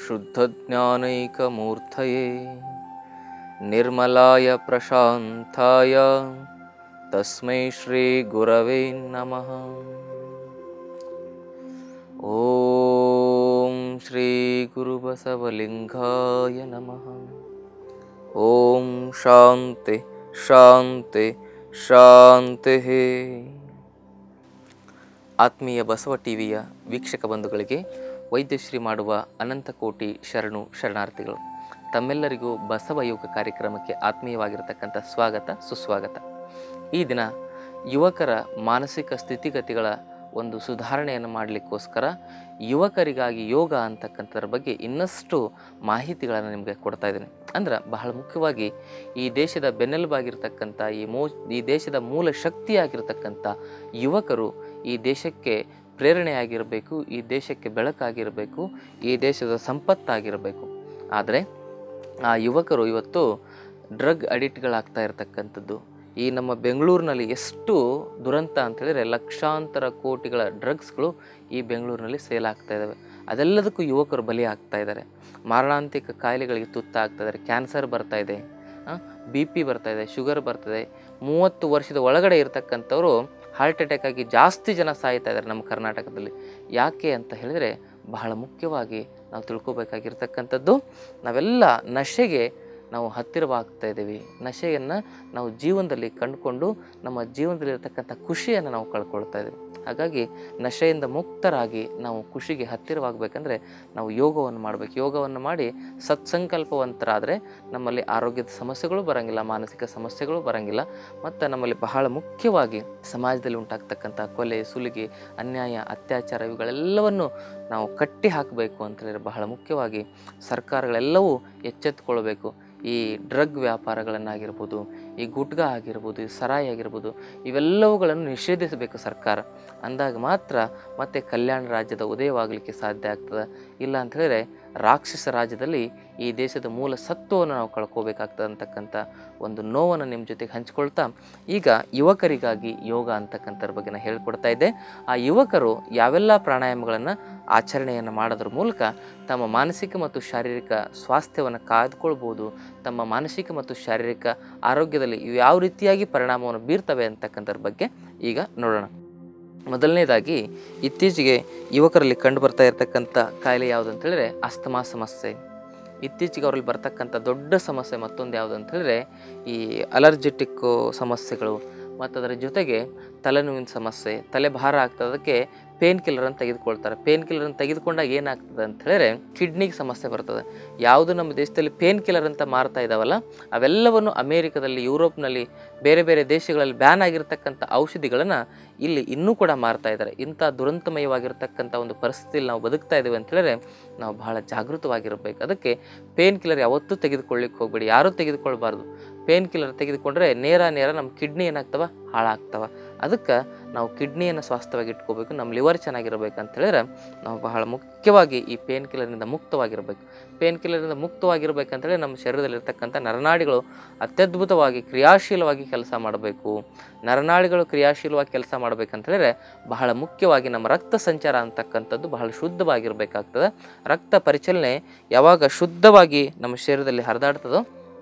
शुद्धज्ञानैकमूर्तये निर्मलाय प्रशान्ताय तस्मै श्रीगुरवे नमः ॐ श्रीगुरुबसवलिङ्गाय नमः ॐ शान्ति ಶಾಂತಿ ಶಾಂತಿ ಆತ್ಮೀಯ ಬಸವ ಟಿವಿಯ ವೀಕ್ಷಕ ಬಂಧುಗಳಿಗೆ ವೈದ್ಯಶ್ರೀ ಮಾಡುವ ಅನಂತ ಕೋಟಿ ಶರಣು ಶರಣಾರ್ಥಿಗಳು ತಮ್ಮೆಲ್ಲರಿಗೂ ಬಸವ ಯೋಗ ಕಾರ್ಯಕ್ರಮಕ್ಕೆ ಆತ್ಮೀಯವಾಗಿರತಕ್ಕಂಥ ಸ್ವಾಗತ ಸುಸ್ವಾಗತ ಈ ದಿನ ಯುವಕರ ಮಾನಸಿಕ ಸ್ಥಿತಿಗತಿಗಳ ಒಂದು ಸುಧಾರಣೆಯನ್ನು ಮಾಡಲಿಕ್ಕೋಸ್ಕರ ಯುವಕರಿಗಾಗಿ ಯೋಗ ಅಂತಕ್ಕಂಥದ್ರ ಬಗ್ಗೆ ಇನ್ನಷ್ಟು ಮಾಹಿತಿಗಳನ್ನು ನಿಮಗೆ ಕೊಡ್ತಾ ಇದ್ದೀನಿ ಅಂದ್ರೆ ಬಹಳ ಮುಖ್ಯವಾಗಿ ಈ ದೇಶದ ಬೆನ್ನೆಲುಬಾಗಿರ್ತಕ್ಕಂಥ ಈ ಮೂ ಈ ದೇಶದ ಮೂಲ ಶಕ್ತಿಯಾಗಿರ್ತಕ್ಕಂಥ ಯುವಕರು ಈ ದೇಶಕ್ಕೆ ಪ್ರೇರಣೆಯಾಗಿರಬೇಕು ಈ ದೇಶಕ್ಕೆ ಬೆಳಕಾಗಿರಬೇಕು ಈ ದೇಶದ ಸಂಪತ್ತಾಗಿರಬೇಕು ಆದರೆ ಆ ಯುವಕರು ಇವತ್ತು ಡ್ರಗ್ ಅಡಿಕ್ಟ್ಗಳಾಗ್ತಾ ಇರತಕ್ಕಂಥದ್ದು ಈ ನಮ್ಮ ಬೆಂಗಳೂರಿನಲ್ಲಿ ಎಷ್ಟು ದುರಂತ ಅಂತ ಹೇಳಿದ್ರೆ ಲಕ್ಷಾಂತರ ಕೋಟಿಗಳ ಡ್ರಗ್ಸ್ಗಳು ಈ ಬೆಂಗಳೂರಿನಲ್ಲಿ ಸೇಲ್ ಆಗ್ತಾ ಇದ್ದಾವೆ ಅದೆಲ್ಲದಕ್ಕೂ ಯುವಕರು ಬಲಿ ಆಗ್ತಾ ಇದ್ದಾರೆ ಮಾರಣಾಂತಿಕ ಕಾಯಿಲೆಗಳಿಗೆ ತುತ್ತಾಗ್ತಾ ಇದ್ದಾರೆ ಕ್ಯಾನ್ಸರ್ ಬರ್ತಾ ಇದೆ ಬಿ ಪಿ ಬರ್ತಾ ಇದೆ ಶುಗರ್ ಬರ್ತದೆ ಮೂವತ್ತು ವರ್ಷದ ಒಳಗಡೆ ಇರತಕ್ಕಂಥವ್ರು ಹಾರ್ಟ್ ಅಟ್ಯಾಕ್ ಆಗಿ ಜಾಸ್ತಿ ಜನ ಸಾಯ್ತಾ ಇದ್ದಾರೆ ನಮ್ಮ ಕರ್ನಾಟಕದಲ್ಲಿ ಯಾಕೆ ಅಂತ ಹೇಳಿದರೆ ಬಹಳ ಮುಖ್ಯವಾಗಿ ನಾವು ತಿಳ್ಕೊಬೇಕಾಗಿರ್ತಕ್ಕಂಥದ್ದು ನಾವೆಲ್ಲ ನಶೆಗೆ ನಾವು ಹತ್ತಿರವಾಗ್ತಾ ಇದ್ದೀವಿ ನಶೆಯನ್ನು ನಾವು ಜೀವನದಲ್ಲಿ ಕಂಡುಕೊಂಡು ನಮ್ಮ ಜೀವನದಲ್ಲಿರ್ತಕ್ಕಂಥ ಖುಷಿಯನ್ನು ನಾವು ಕಳ್ಕೊಳ್ತಾ ಇದ್ದೀವಿ ಹಾಗಾಗಿ ನಶೆಯಿಂದ ಮುಕ್ತರಾಗಿ ನಾವು ಖುಷಿಗೆ ಹತ್ತಿರವಾಗಬೇಕಂದ್ರೆ ನಾವು ಯೋಗವನ್ನು ಮಾಡಬೇಕು ಯೋಗವನ್ನು ಮಾಡಿ ಸತ್ಸಂಕಲ್ಪವಂತರಾದರೆ ನಮ್ಮಲ್ಲಿ ಆರೋಗ್ಯದ ಸಮಸ್ಯೆಗಳು ಬರೋಂಗಿಲ್ಲ ಮಾನಸಿಕ ಸಮಸ್ಯೆಗಳು ಬರೋಂಗಿಲ್ಲ ಮತ್ತು ನಮ್ಮಲ್ಲಿ ಬಹಳ ಮುಖ್ಯವಾಗಿ ಸಮಾಜದಲ್ಲಿ ಉಂಟಾಗ್ತಕ್ಕಂಥ ಕೊಲೆ ಸುಲಿಗೆ ಅನ್ಯಾಯ ಅತ್ಯಾಚಾರ ಇವುಗಳೆಲ್ಲವನ್ನು ನಾವು ಕಟ್ಟಿ ಹಾಕಬೇಕು ಅಂತ ಹೇಳಿದ್ರೆ ಬಹಳ ಮುಖ್ಯವಾಗಿ ಸರ್ಕಾರಗಳೆಲ್ಲವೂ ಎಚ್ಚೆತ್ತುಕೊಳ್ಬೇಕು ಈ ಡ್ರಗ್ ವ್ಯಾಪಾರಗಳನ್ನಾಗಿರ್ಬೋದು ಈ ಗುಟ್ಗ ಆಗಿರ್ಬೋದು ಈ ಸರಾಯಿ ಆಗಿರ್ಬೋದು ಇವೆಲ್ಲವುಗಳನ್ನು ನಿಷೇಧಿಸಬೇಕು ಸರ್ಕಾರ ಅಂದಾಗ ಮಾತ್ರ ಮತ್ತೆ ಕಲ್ಯಾಣ ರಾಜ್ಯದ ಉದಯವಾಗಲಿಕ್ಕೆ ಸಾಧ್ಯ ಆಗ್ತದೆ ಇಲ್ಲ ಅಂತ ಹೇಳಿದ್ರೆ ರಾಕ್ಷಸ ರಾಜ್ಯದಲ್ಲಿ ಈ ದೇಶದ ಮೂಲ ಸತ್ವವನ್ನು ನಾವು ಕಳ್ಕೋಬೇಕಾಗ್ತದೆ ಅಂತಕ್ಕಂಥ ಒಂದು ನೋವನ್ನು ನಿಮ್ಮ ಜೊತೆಗೆ ಹಂಚ್ಕೊಳ್ತಾ ಈಗ ಯುವಕರಿಗಾಗಿ ಯೋಗ ಅಂತಕ್ಕಂಥದ್ರ ಬಗ್ಗೆ ನಾನು ಹೇಳ್ಕೊಡ್ತಾ ಇದ್ದೆ ಆ ಯುವಕರು ಯಾವೆಲ್ಲ ಪ್ರಾಣಾಯಾಮಗಳನ್ನು ಆಚರಣೆಯನ್ನು ಮಾಡೋದ್ರ ಮೂಲಕ ತಮ್ಮ ಮಾನಸಿಕ ಮತ್ತು ಶಾರೀರಿಕ ಸ್ವಾಸ್ಥ್ಯವನ್ನು ಕಾಯ್ದುಕೊಳ್ಬೋದು ತಮ್ಮ ಮಾನಸಿಕ ಮತ್ತು ಶಾರೀರಿಕ ಆರೋಗ್ಯದಲ್ಲಿ ಇವು ಯಾವ ರೀತಿಯಾಗಿ ಪರಿಣಾಮವನ್ನು ಬೀರ್ತವೆ ಅಂತಕ್ಕಂಥದ್ರ ಬಗ್ಗೆ ಈಗ ನೋಡೋಣ ಮೊದಲನೇದಾಗಿ ಇತ್ತೀಚೆಗೆ ಯುವಕರಲ್ಲಿ ಕಂಡು ಬರ್ತಾ ಇರತಕ್ಕಂಥ ಕಾಯಿಲೆ ಯಾವುದು ಅಂತ ಹೇಳಿದ್ರೆ ಅಸ್ತಮಾ ಸಮಸ್ಯೆ ಇತ್ತೀಚೆಗೆ ಅವರಲ್ಲಿ ಬರ್ತಕ್ಕಂಥ ದೊಡ್ಡ ಸಮಸ್ಯೆ ಮತ್ತೊಂದು ಯಾವುದು ಅಂತ ಹೇಳಿದ್ರೆ ಈ ಅಲರ್ಜೆಟಿಕ್ ಸಮಸ್ಯೆಗಳು ಮತ್ತು ಅದರ ಜೊತೆಗೆ ತಲೆನೋವಿನ ಸಮಸ್ಯೆ ತಲೆ ಭಾರ ಆಗ್ತದೆ ಅದಕ್ಕೆ ಪೇನ್ ಕಿಲ್ಲರನ್ನು ತೆಗೆದುಕೊಳ್ತಾರೆ ಪೇನ್ ಕಿಲ್ಲರನ್ನು ತೆಗೆದುಕೊಂಡಾಗ ಏನಾಗ್ತದೆ ಅಂತ ಹೇಳಿದ್ರೆ ಕಿಡ್ನಿಗೆ ಸಮಸ್ಯೆ ಬರ್ತದೆ ಯಾವುದು ನಮ್ಮ ದೇಶದಲ್ಲಿ ಪೇನ್ ಕಿಲ್ಲರ್ ಅಂತ ಮಾರ್ತಾ ಇದ್ದಾವಲ್ಲ ಅವೆಲ್ಲವನ್ನು ಅಮೇರಿಕದಲ್ಲಿ ಯುರೋಪ್ನಲ್ಲಿ ಬೇರೆ ಬೇರೆ ದೇಶಗಳಲ್ಲಿ ಬ್ಯಾನ್ ಆಗಿರ್ತಕ್ಕಂಥ ಔಷಧಿಗಳನ್ನು ಇಲ್ಲಿ ಇನ್ನೂ ಕೂಡ ಮಾರ್ತಾ ಇದ್ದಾರೆ ಇಂಥ ದುರಂತಮಯವಾಗಿರ್ತಕ್ಕಂಥ ಒಂದು ಪರಿಸ್ಥಿತಿಯಲ್ಲಿ ನಾವು ಬದುಕ್ತಾ ಇದ್ದೀವಿ ಅಂತ ಹೇಳಿದ್ರೆ ನಾವು ಬಹಳ ಜಾಗೃತವಾಗಿರಬೇಕು ಅದಕ್ಕೆ ಪೇನ್ ಕಿಲ್ಲರ್ ಯಾವತ್ತೂ ತೆಗೆದುಕೊಳ್ಳಿಕ್ಕೆ ಹೋಗಬೇಡಿ ಯಾರೂ ತೆಗೆದುಕೊಳ್ಬಾರ್ದು ಪೇನ್ ಕಿಲ್ಲರ್ ತೆಗೆದುಕೊಂಡ್ರೆ ನೇರ ನೇರ ನಮ್ಮ ಕಿಡ್ನಿ ಏನಾಗ್ತವ ಹಾಳಾಗ್ತವ ಅದಕ್ಕೆ ನಾವು ಕಿಡ್ನಿಯನ್ನು ಸ್ವಾಸ್ಥ್ಯವಾಗಿ ಇಟ್ಕೋಬೇಕು ನಮ್ಮ ಲಿವರ್ ಚೆನ್ನಾಗಿರ್ಬೇಕು ಅಂತ ಹೇಳಿದ್ರೆ ನಾವು ಬಹಳ ಮುಖ್ಯವಾಗಿ ಈ ಪೇನ್ ಕಿಲ್ಲರ್ನಿಂದ ಮುಕ್ತವಾಗಿರಬೇಕು ಪೇನ್ ಕಿಲ್ಲರಿಂದ ಮುಕ್ತವಾಗಿರ್ಬೇಕಂತೇಳಿ ನಮ್ಮ ಶರೀರದಲ್ಲಿರ್ತಕ್ಕಂಥ ನರನಾಡಿಗಳು ಅತ್ಯದ್ಭುತವಾಗಿ ಕ್ರಿಯಾಶೀಲವಾಗಿ ಕೆಲಸ ಮಾಡಬೇಕು ನರನಾಡಿಗಳು ಕ್ರಿಯಾಶೀಲವಾಗಿ ಕೆಲಸ ಮಾಡಬೇಕಂತ ಹೇಳಿದ್ರೆ ಬಹಳ ಮುಖ್ಯವಾಗಿ ನಮ್ಮ ರಕ್ತ ಸಂಚಾರ ಅಂತಕ್ಕಂಥದ್ದು ಬಹಳ ಶುದ್ಧವಾಗಿರಬೇಕಾಗ್ತದೆ ರಕ್ತ ಪರಿಚಲನೆ ಯಾವಾಗ ಶುದ್ಧವಾಗಿ ನಮ್ಮ ಶರೀರದಲ್ಲಿ ಹರಿದಾಡ್ತದೋ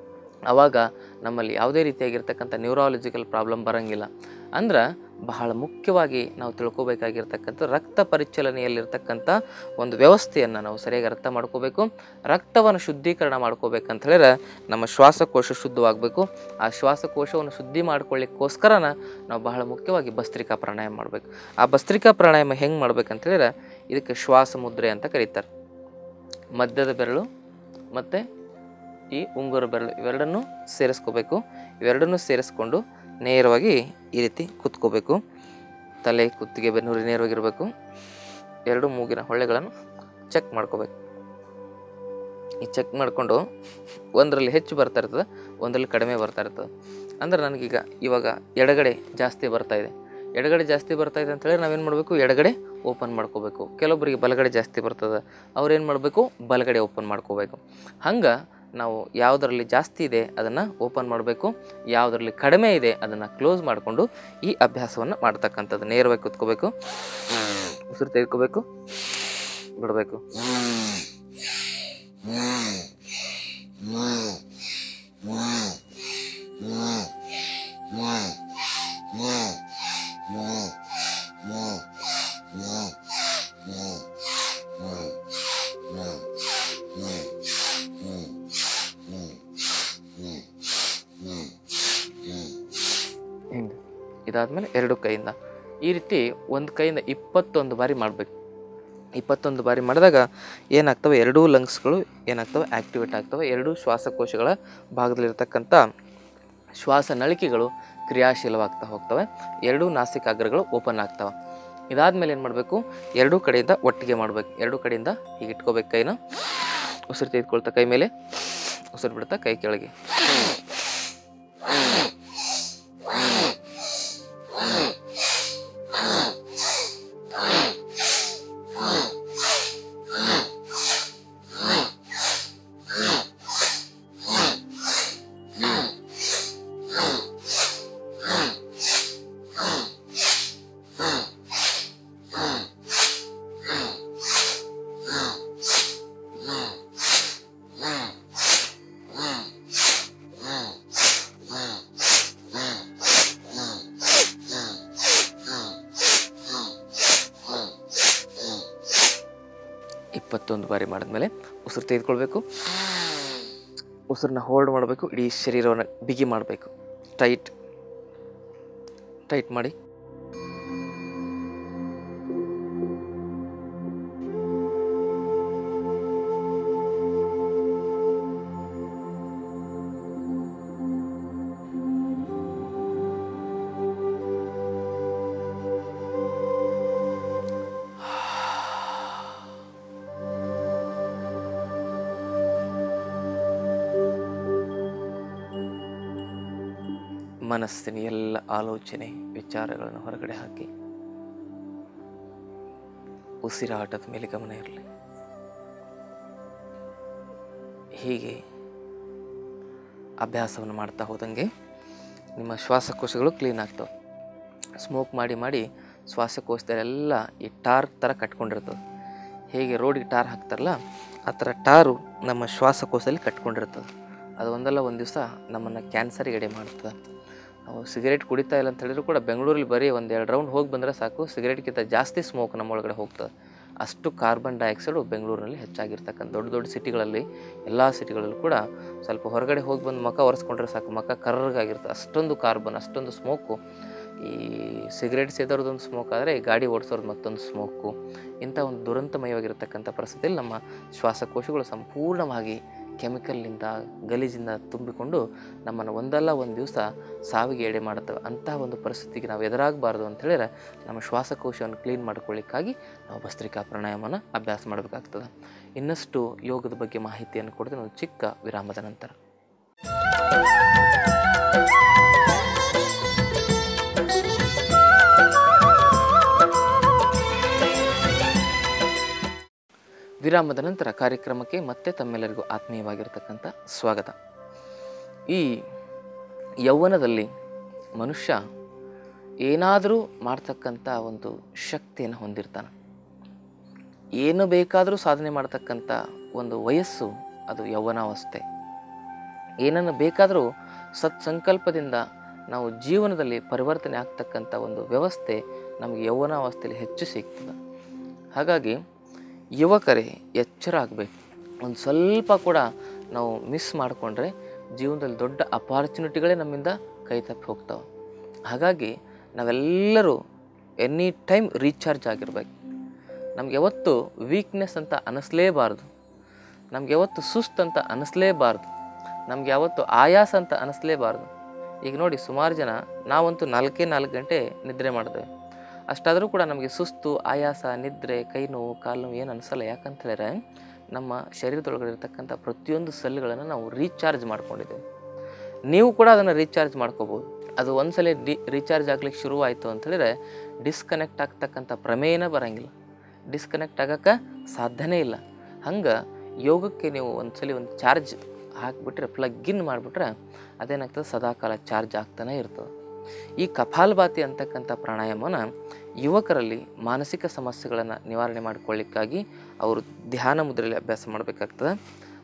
ಆವಾಗ ನಮ್ಮಲ್ಲಿ ಯಾವುದೇ ರೀತಿಯಾಗಿರ್ತಕ್ಕಂಥ ನ್ಯೂರಾಲಜಿಕಲ್ ಪ್ರಾಬ್ಲಮ್ ಬರೋಂಗಿಲ್ಲ ಅಂದ್ರೆ ಬಹಳ ಮುಖ್ಯವಾಗಿ ನಾವು ತಿಳ್ಕೊಬೇಕಾಗಿರ್ತಕ್ಕಂಥ ರಕ್ತ ಪರಿಚಲನೆಯಲ್ಲಿರ್ತಕ್ಕಂಥ ಒಂದು ವ್ಯವಸ್ಥೆಯನ್ನು ನಾವು ಸರಿಯಾಗಿ ಅರ್ಥ ಮಾಡ್ಕೋಬೇಕು ರಕ್ತವನ್ನು ಶುದ್ಧೀಕರಣ ಮಾಡ್ಕೋಬೇಕಂತ ಹೇಳಿದ್ರೆ ನಮ್ಮ ಶ್ವಾಸಕೋಶ ಶುದ್ಧವಾಗಬೇಕು ಆ ಶ್ವಾಸಕೋಶವನ್ನು ಶುದ್ಧಿ ಮಾಡ್ಕೊಳ್ಳಿಕ್ಕೋಸ್ಕರನ ನಾವು ಬಹಳ ಮುಖ್ಯವಾಗಿ ಭಸ್ತ್ರಿಕಾ ಪ್ರಾಣಾಯಾಮ ಮಾಡಬೇಕು ಆ ಭಸ್ತ್ರಿಕಾ ಪ್ರಾಣಾಯಾಮ ಹೆಂಗೆ ಮಾಡ್ಬೇಕಂತ ಹೇಳಿದ್ರೆ ಇದಕ್ಕೆ ಶ್ವಾಸ ಮುದ್ರೆ ಅಂತ ಕರೀತಾರೆ ಮಧ್ಯದ ಬೆರಳು ಮತ್ತು ಈ ಉಂಗುರ ಬೆರಳು ಇವೆರಡನ್ನೂ ಸೇರಿಸ್ಕೋಬೇಕು ಇವೆರಡನ್ನೂ ಸೇರಿಸ್ಕೊಂಡು ನೇರವಾಗಿ ಈ ರೀತಿ ಕುತ್ಕೋಬೇಕು ತಲೆ ಕುತ್ತಿಗೆ ಬೆನ್ನುರಿ ನೇರವಾಗಿರಬೇಕು ಎರಡು ಮೂಗಿನ ಹೊಳ್ಳೆಗಳನ್ನು ಚೆಕ್ ಮಾಡ್ಕೋಬೇಕು ಈ ಚೆಕ್ ಮಾಡಿಕೊಂಡು ಒಂದರಲ್ಲಿ ಹೆಚ್ಚು ಬರ್ತಾ ಇರ್ತದೆ ಒಂದರಲ್ಲಿ ಕಡಿಮೆ ಬರ್ತಾ ಇರ್ತದೆ ಅಂದ್ರೆ ನನಗೀಗ ಇವಾಗ ಎಡಗಡೆ ಜಾಸ್ತಿ ಬರ್ತಾ ಇದೆ ಎಡಗಡೆ ಜಾಸ್ತಿ ಬರ್ತಾ ಇದೆ ಅಂತ ಹೇಳಿ ನಾವೇನು ಮಾಡಬೇಕು ಎಡಗಡೆ ಓಪನ್ ಮಾಡ್ಕೋಬೇಕು ಕೆಲವೊಬ್ಬರಿಗೆ ಬಲಗಡೆ ಜಾಸ್ತಿ ಬರ್ತದೆ ಅವ್ರೇನು ಮಾಡಬೇಕು ಬಲಗಡೆ ಓಪನ್ ಮಾಡ್ಕೋಬೇಕು ಹಂಗೆ ನಾವು ಯಾವುದರಲ್ಲಿ ಜಾಸ್ತಿ ಇದೆ ಅದನ್ನು ಓಪನ್ ಮಾಡಬೇಕು ಯಾವುದರಲ್ಲಿ ಕಡಿಮೆ ಇದೆ ಅದನ್ನು ಕ್ಲೋಸ್ ಮಾಡಿಕೊಂಡು ಈ ಅಭ್ಯಾಸವನ್ನು ಮಾಡ್ತಕ್ಕಂಥದ್ದು ನೇರವಾಗಿ ಕುತ್ಕೋಬೇಕು ಉಸಿರು ತೆಗೆದುಕೋಬೇಕು ಬಿಡಬೇಕು ಹಿಂಗೆ ಇದಾದಮೇಲೆ ಎರಡು ಕೈಯಿಂದ ಈ ರೀತಿ ಒಂದು ಕೈಯಿಂದ ಇಪ್ಪತ್ತೊಂದು ಬಾರಿ ಮಾಡಬೇಕು ಇಪ್ಪತ್ತೊಂದು ಬಾರಿ ಮಾಡಿದಾಗ ಏನಾಗ್ತವೆ ಎರಡೂ ಲಂಗ್ಸ್ಗಳು ಏನಾಗ್ತವೆ ಆ್ಯಕ್ಟಿವೇಟ್ ಆಗ್ತವೆ ಎರಡೂ ಶ್ವಾಸಕೋಶಗಳ ಭಾಗದಲ್ಲಿರ್ತಕ್ಕಂಥ ಶ್ವಾಸ ನಳಿಕೆಗಳು ಕ್ರಿಯಾಶೀಲವಾಗ್ತಾ ಹೋಗ್ತವೆ ಎರಡೂ ನಾಸಿಕಾಗ್ರಗಳು ಓಪನ್ ಆಗ್ತವೆ ಇದಾದ್ಮೇಲೆ ಏನು ಮಾಡಬೇಕು ಎರಡೂ ಕಡೆಯಿಂದ ಒಟ್ಟಿಗೆ ಮಾಡಬೇಕು ಎರಡೂ ಕಡೆಯಿಂದ ಹೀಗೆ ಇಟ್ಕೋಬೇಕು ಕೈನ ಉಸಿರು ತೆಗೆದುಕೊಳ್ತಾ ಕೈ ಮೇಲೆ ಉಸಿರು ಬಿಡ್ತಾ ಕೈ ಕೆಳಗೆ ಇಪ್ಪತ್ತೊಂದು ಬಾರಿ ಮಾಡಿದ್ಮೇಲೆ ಉಸಿರು ತೆಗೆದುಕೊಳ್ಬೇಕು ಉಸಿರನ್ನ ಹೋಲ್ಡ್ ಮಾಡಬೇಕು ಇಡೀ ಶರೀರವನ್ನು ಬಿಗಿ ಮಾಡಬೇಕು ಟೈಟ್ ಟೈಟ್ ಮಾಡಿ ಮನಸ್ಸಿನ ಎಲ್ಲ ಆಲೋಚನೆ ವಿಚಾರಗಳನ್ನು ಹೊರಗಡೆ ಹಾಕಿ ಉಸಿರಾಟದ ಮೇಲೆ ಗಮನ ಇರಲಿ ಹೀಗೆ ಅಭ್ಯಾಸವನ್ನು ಮಾಡ್ತಾ ಹೋದಂಗೆ ನಿಮ್ಮ ಶ್ವಾಸಕೋಶಗಳು ಕ್ಲೀನ್ ಆಗ್ತವೆ ಸ್ಮೋಕ್ ಮಾಡಿ ಮಾಡಿ ಶ್ವಾಸಕೋಶದಲ್ಲೆಲ್ಲ ಈ ಟಾರ್ ಥರ ಕಟ್ಕೊಂಡಿರ್ತದೆ ಹೇಗೆ ರೋಡಿಗೆ ಟಾರ್ ಹಾಕ್ತಾರಲ್ಲ ಆ ಥರ ಟಾರು ನಮ್ಮ ಶ್ವಾಸಕೋಶದಲ್ಲಿ ಕಟ್ಕೊಂಡಿರ್ತದೆ ಅದು ಒಂದಲ್ಲ ಒಂದು ದಿವಸ ನಮ್ಮನ್ನು ಕ್ಯಾನ್ಸರಿಗೆ ಎಡೆ ಮಾಡ್ತದೆ ನಾವು ಸಿಗರೇಟ್ ಕುಡಿತಾ ಇಲ್ಲ ಅಂತ ಹೇಳಿದ್ರು ಕೂಡ ಬೆಂಗಳೂರಲ್ಲಿ ಬರೀ ಒಂದು ಎರಡು ರೌಂಡ್ ಹೋಗಿ ಬಂದರೆ ಸಾಕು ಸಿಗರೇಟ್ಗಿಂತ ಜಾಸ್ತಿ ಸ್ಮೋಕ್ ನಮ್ಮ ಒಳಗಡೆ ಹೋಗ್ತದೆ ಅಷ್ಟು ಕಾರ್ಬನ್ ಡೈಆಕ್ಸೈಡು ಬೆಂಗಳೂರಿನಲ್ಲಿ ಹೆಚ್ಚಾಗಿರ್ತಕ್ಕಂಥ ದೊಡ್ಡ ದೊಡ್ಡ ಸಿಟಿಗಳಲ್ಲಿ ಎಲ್ಲ ಸಿಟಿಗಳಲ್ಲೂ ಕೂಡ ಸ್ವಲ್ಪ ಹೊರಗಡೆ ಹೋಗಿ ಬಂದು ಮಕ ಒರೆಸ್ಕೊಂಡ್ರೆ ಸಾಕು ಮಕ ಕರ್ರಗಾಗಿರ್ತದೆ ಅಷ್ಟೊಂದು ಕಾರ್ಬನ್ ಅಷ್ಟೊಂದು ಸ್ಮೋಕು ಈ ಸಿಗರೇಟ್ ಸೇದೋರ್ದೊಂದು ಸ್ಮೋಕ್ ಆದರೆ ಈ ಗಾಡಿ ಓಡಿಸೋರ್ದು ಮತ್ತೊಂದು ಸ್ಮೋಕು ಇಂಥ ಒಂದು ದುರಂತಮಯವಾಗಿರ್ತಕ್ಕಂಥ ಪರಿಸ್ಥಿತಿಯಲ್ಲಿ ನಮ್ಮ ಶ್ವಾಸಕೋಶಗಳು ಸಂಪೂರ್ಣವಾಗಿ ಕೆಮಿಕಲ್ನಿಂದ ಗಲೀಜಿಂದ ತುಂಬಿಕೊಂಡು ನಮ್ಮನ್ನು ಒಂದಲ್ಲ ಒಂದು ದಿವಸ ಸಾವಿಗೆ ಎಡೆ ಮಾಡುತ್ತವೆ ಅಂತಹ ಒಂದು ಪರಿಸ್ಥಿತಿಗೆ ನಾವು ಎದುರಾಗಬಾರ್ದು ಅಂತ ಹೇಳಿದ್ರೆ ನಮ್ಮ ಶ್ವಾಸಕೋಶವನ್ನು ಕ್ಲೀನ್ ಮಾಡ್ಕೊಳ್ಳಿಕ್ಕಾಗಿ ನಾವು ಭಸ್ತ್ರಿಕಾ ಪ್ರಾಣಾಯಾಮನ ಅಭ್ಯಾಸ ಮಾಡಬೇಕಾಗ್ತದೆ ಇನ್ನಷ್ಟು ಯೋಗದ ಬಗ್ಗೆ ಮಾಹಿತಿಯನ್ನು ಕೊಡ್ತೀನಿ ಒಂದು ಚಿಕ್ಕ ವಿರಾಮದ ನಂತರ ವಿರಾಮದ ನಂತರ ಕಾರ್ಯಕ್ರಮಕ್ಕೆ ಮತ್ತೆ ತಮ್ಮೆಲ್ಲರಿಗೂ ಆತ್ಮೀಯವಾಗಿರ್ತಕ್ಕಂಥ ಸ್ವಾಗತ ಈ ಯೌವನದಲ್ಲಿ ಮನುಷ್ಯ ಏನಾದರೂ ಮಾಡ್ತಕ್ಕಂಥ ಒಂದು ಶಕ್ತಿಯನ್ನು ಹೊಂದಿರ್ತಾನೆ ಏನು ಬೇಕಾದರೂ ಸಾಧನೆ ಮಾಡ್ತಕ್ಕಂಥ ಒಂದು ವಯಸ್ಸು ಅದು ಯೌವನಾವಸ್ಥೆ ಏನನ್ನು ಬೇಕಾದರೂ ಸತ್ಸಂಕಲ್ಪದಿಂದ ನಾವು ಜೀವನದಲ್ಲಿ ಪರಿವರ್ತನೆ ಆಗ್ತಕ್ಕಂಥ ಒಂದು ವ್ಯವಸ್ಥೆ ನಮಗೆ ಯೌವನಾವಸ್ಥೆಯಲ್ಲಿ ಹೆಚ್ಚು ಸಿಗ್ತದೆ ಹಾಗಾಗಿ ಯುವಕರೇ ಎಚ್ಚರ ಆಗಬೇಕು ಒಂದು ಸ್ವಲ್ಪ ಕೂಡ ನಾವು ಮಿಸ್ ಮಾಡಿಕೊಂಡ್ರೆ ಜೀವನದಲ್ಲಿ ದೊಡ್ಡ ಅಪಾರ್ಚುನಿಟಿಗಳೇ ನಮ್ಮಿಂದ ಕೈ ತಪ್ಪಿ ಹೋಗ್ತಾವೆ ಹಾಗಾಗಿ ನಾವೆಲ್ಲರೂ ಎನಿ ಟೈಮ್ ರೀಚಾರ್ಜ್ ಆಗಿರ್ಬೇಕು ನಮ್ಗೆ ಯಾವತ್ತು ವೀಕ್ನೆಸ್ ಅಂತ ಅನ್ನಿಸ್ಲೇಬಾರ್ದು ನಮ್ಗೆ ಯಾವತ್ತು ಸುಸ್ತು ಅಂತ ಅನ್ನಿಸ್ಲೇಬಾರ್ದು ನಮ್ಗೆ ಯಾವತ್ತು ಆಯಾಸ ಅಂತ ಅನ್ನಿಸ್ಲೇಬಾರ್ದು ಈಗ ನೋಡಿ ಸುಮಾರು ಜನ ನಾವಂತೂ ನಾಲ್ಕೇ ನಾಲ್ಕು ಗಂಟೆ ನಿದ್ರೆ ಮಾಡಿದ್ವಿ ಅಷ್ಟಾದರೂ ಕೂಡ ನಮಗೆ ಸುಸ್ತು ಆಯಾಸ ನಿದ್ರೆ ಕೈ ನೋವು ಕಾಲು ನೋವು ಏನು ಅನಿಸಲ್ಲ ಯಾಕಂತ ಹೇಳಿದ್ರೆ ನಮ್ಮ ಶರೀರದೊಳಗಡೆ ಇರ್ತಕ್ಕಂಥ ಪ್ರತಿಯೊಂದು ಸೆಲ್ಗಳನ್ನು ನಾವು ರೀಚಾರ್ಜ್ ಮಾಡ್ಕೊಂಡಿದ್ದೇವೆ ನೀವು ಕೂಡ ಅದನ್ನು ರೀಚಾರ್ಜ್ ಮಾಡ್ಕೋಬೋದು ಅದು ಒಂದ್ಸಲ ಡಿ ರೀಚಾರ್ಜ್ ಆಗ್ಲಿಕ್ಕೆ ಶುರುವಾಯಿತು ಅಂತ ಹೇಳಿದ್ರೆ ಡಿಸ್ಕನೆಕ್ಟ್ ಆಗ್ತಕ್ಕಂಥ ಪ್ರಮೇಯನೇ ಬರೋಂಗಿಲ್ಲ ಡಿಸ್ಕನೆಕ್ಟ್ ಆಗೋಕ್ಕೆ ಸಾಧ್ಯನೇ ಇಲ್ಲ ಹಂಗೆ ಯೋಗಕ್ಕೆ ನೀವು ಒಂದ್ಸಲಿ ಒಂದು ಚಾರ್ಜ್ ಹಾಕಿಬಿಟ್ರೆ ಪ್ಲಗ್ ಇನ್ ಮಾಡಿಬಿಟ್ರೆ ಅದೇನಾಗ್ತದೆ ಸದಾಕಾಲ ಚಾರ್ಜ್ ಆಗ್ತಾನೆ ಇರ್ತದೆ ಈ ಕಪಾಲಭಾತಿ ಅಂತಕ್ಕಂಥ ಪ್ರಾಣಾಯಾಮನ ಯುವಕರಲ್ಲಿ ಮಾನಸಿಕ ಸಮಸ್ಯೆಗಳನ್ನು ನಿವಾರಣೆ ಮಾಡಿಕೊಳ್ಳಿಕ್ಕಾಗಿ ಅವರು ಧ್ಯಾನ ಮುದ್ರೆಯಲ್ಲಿ ಅಭ್ಯಾಸ ಮಾಡಬೇಕಾಗ್ತದೆ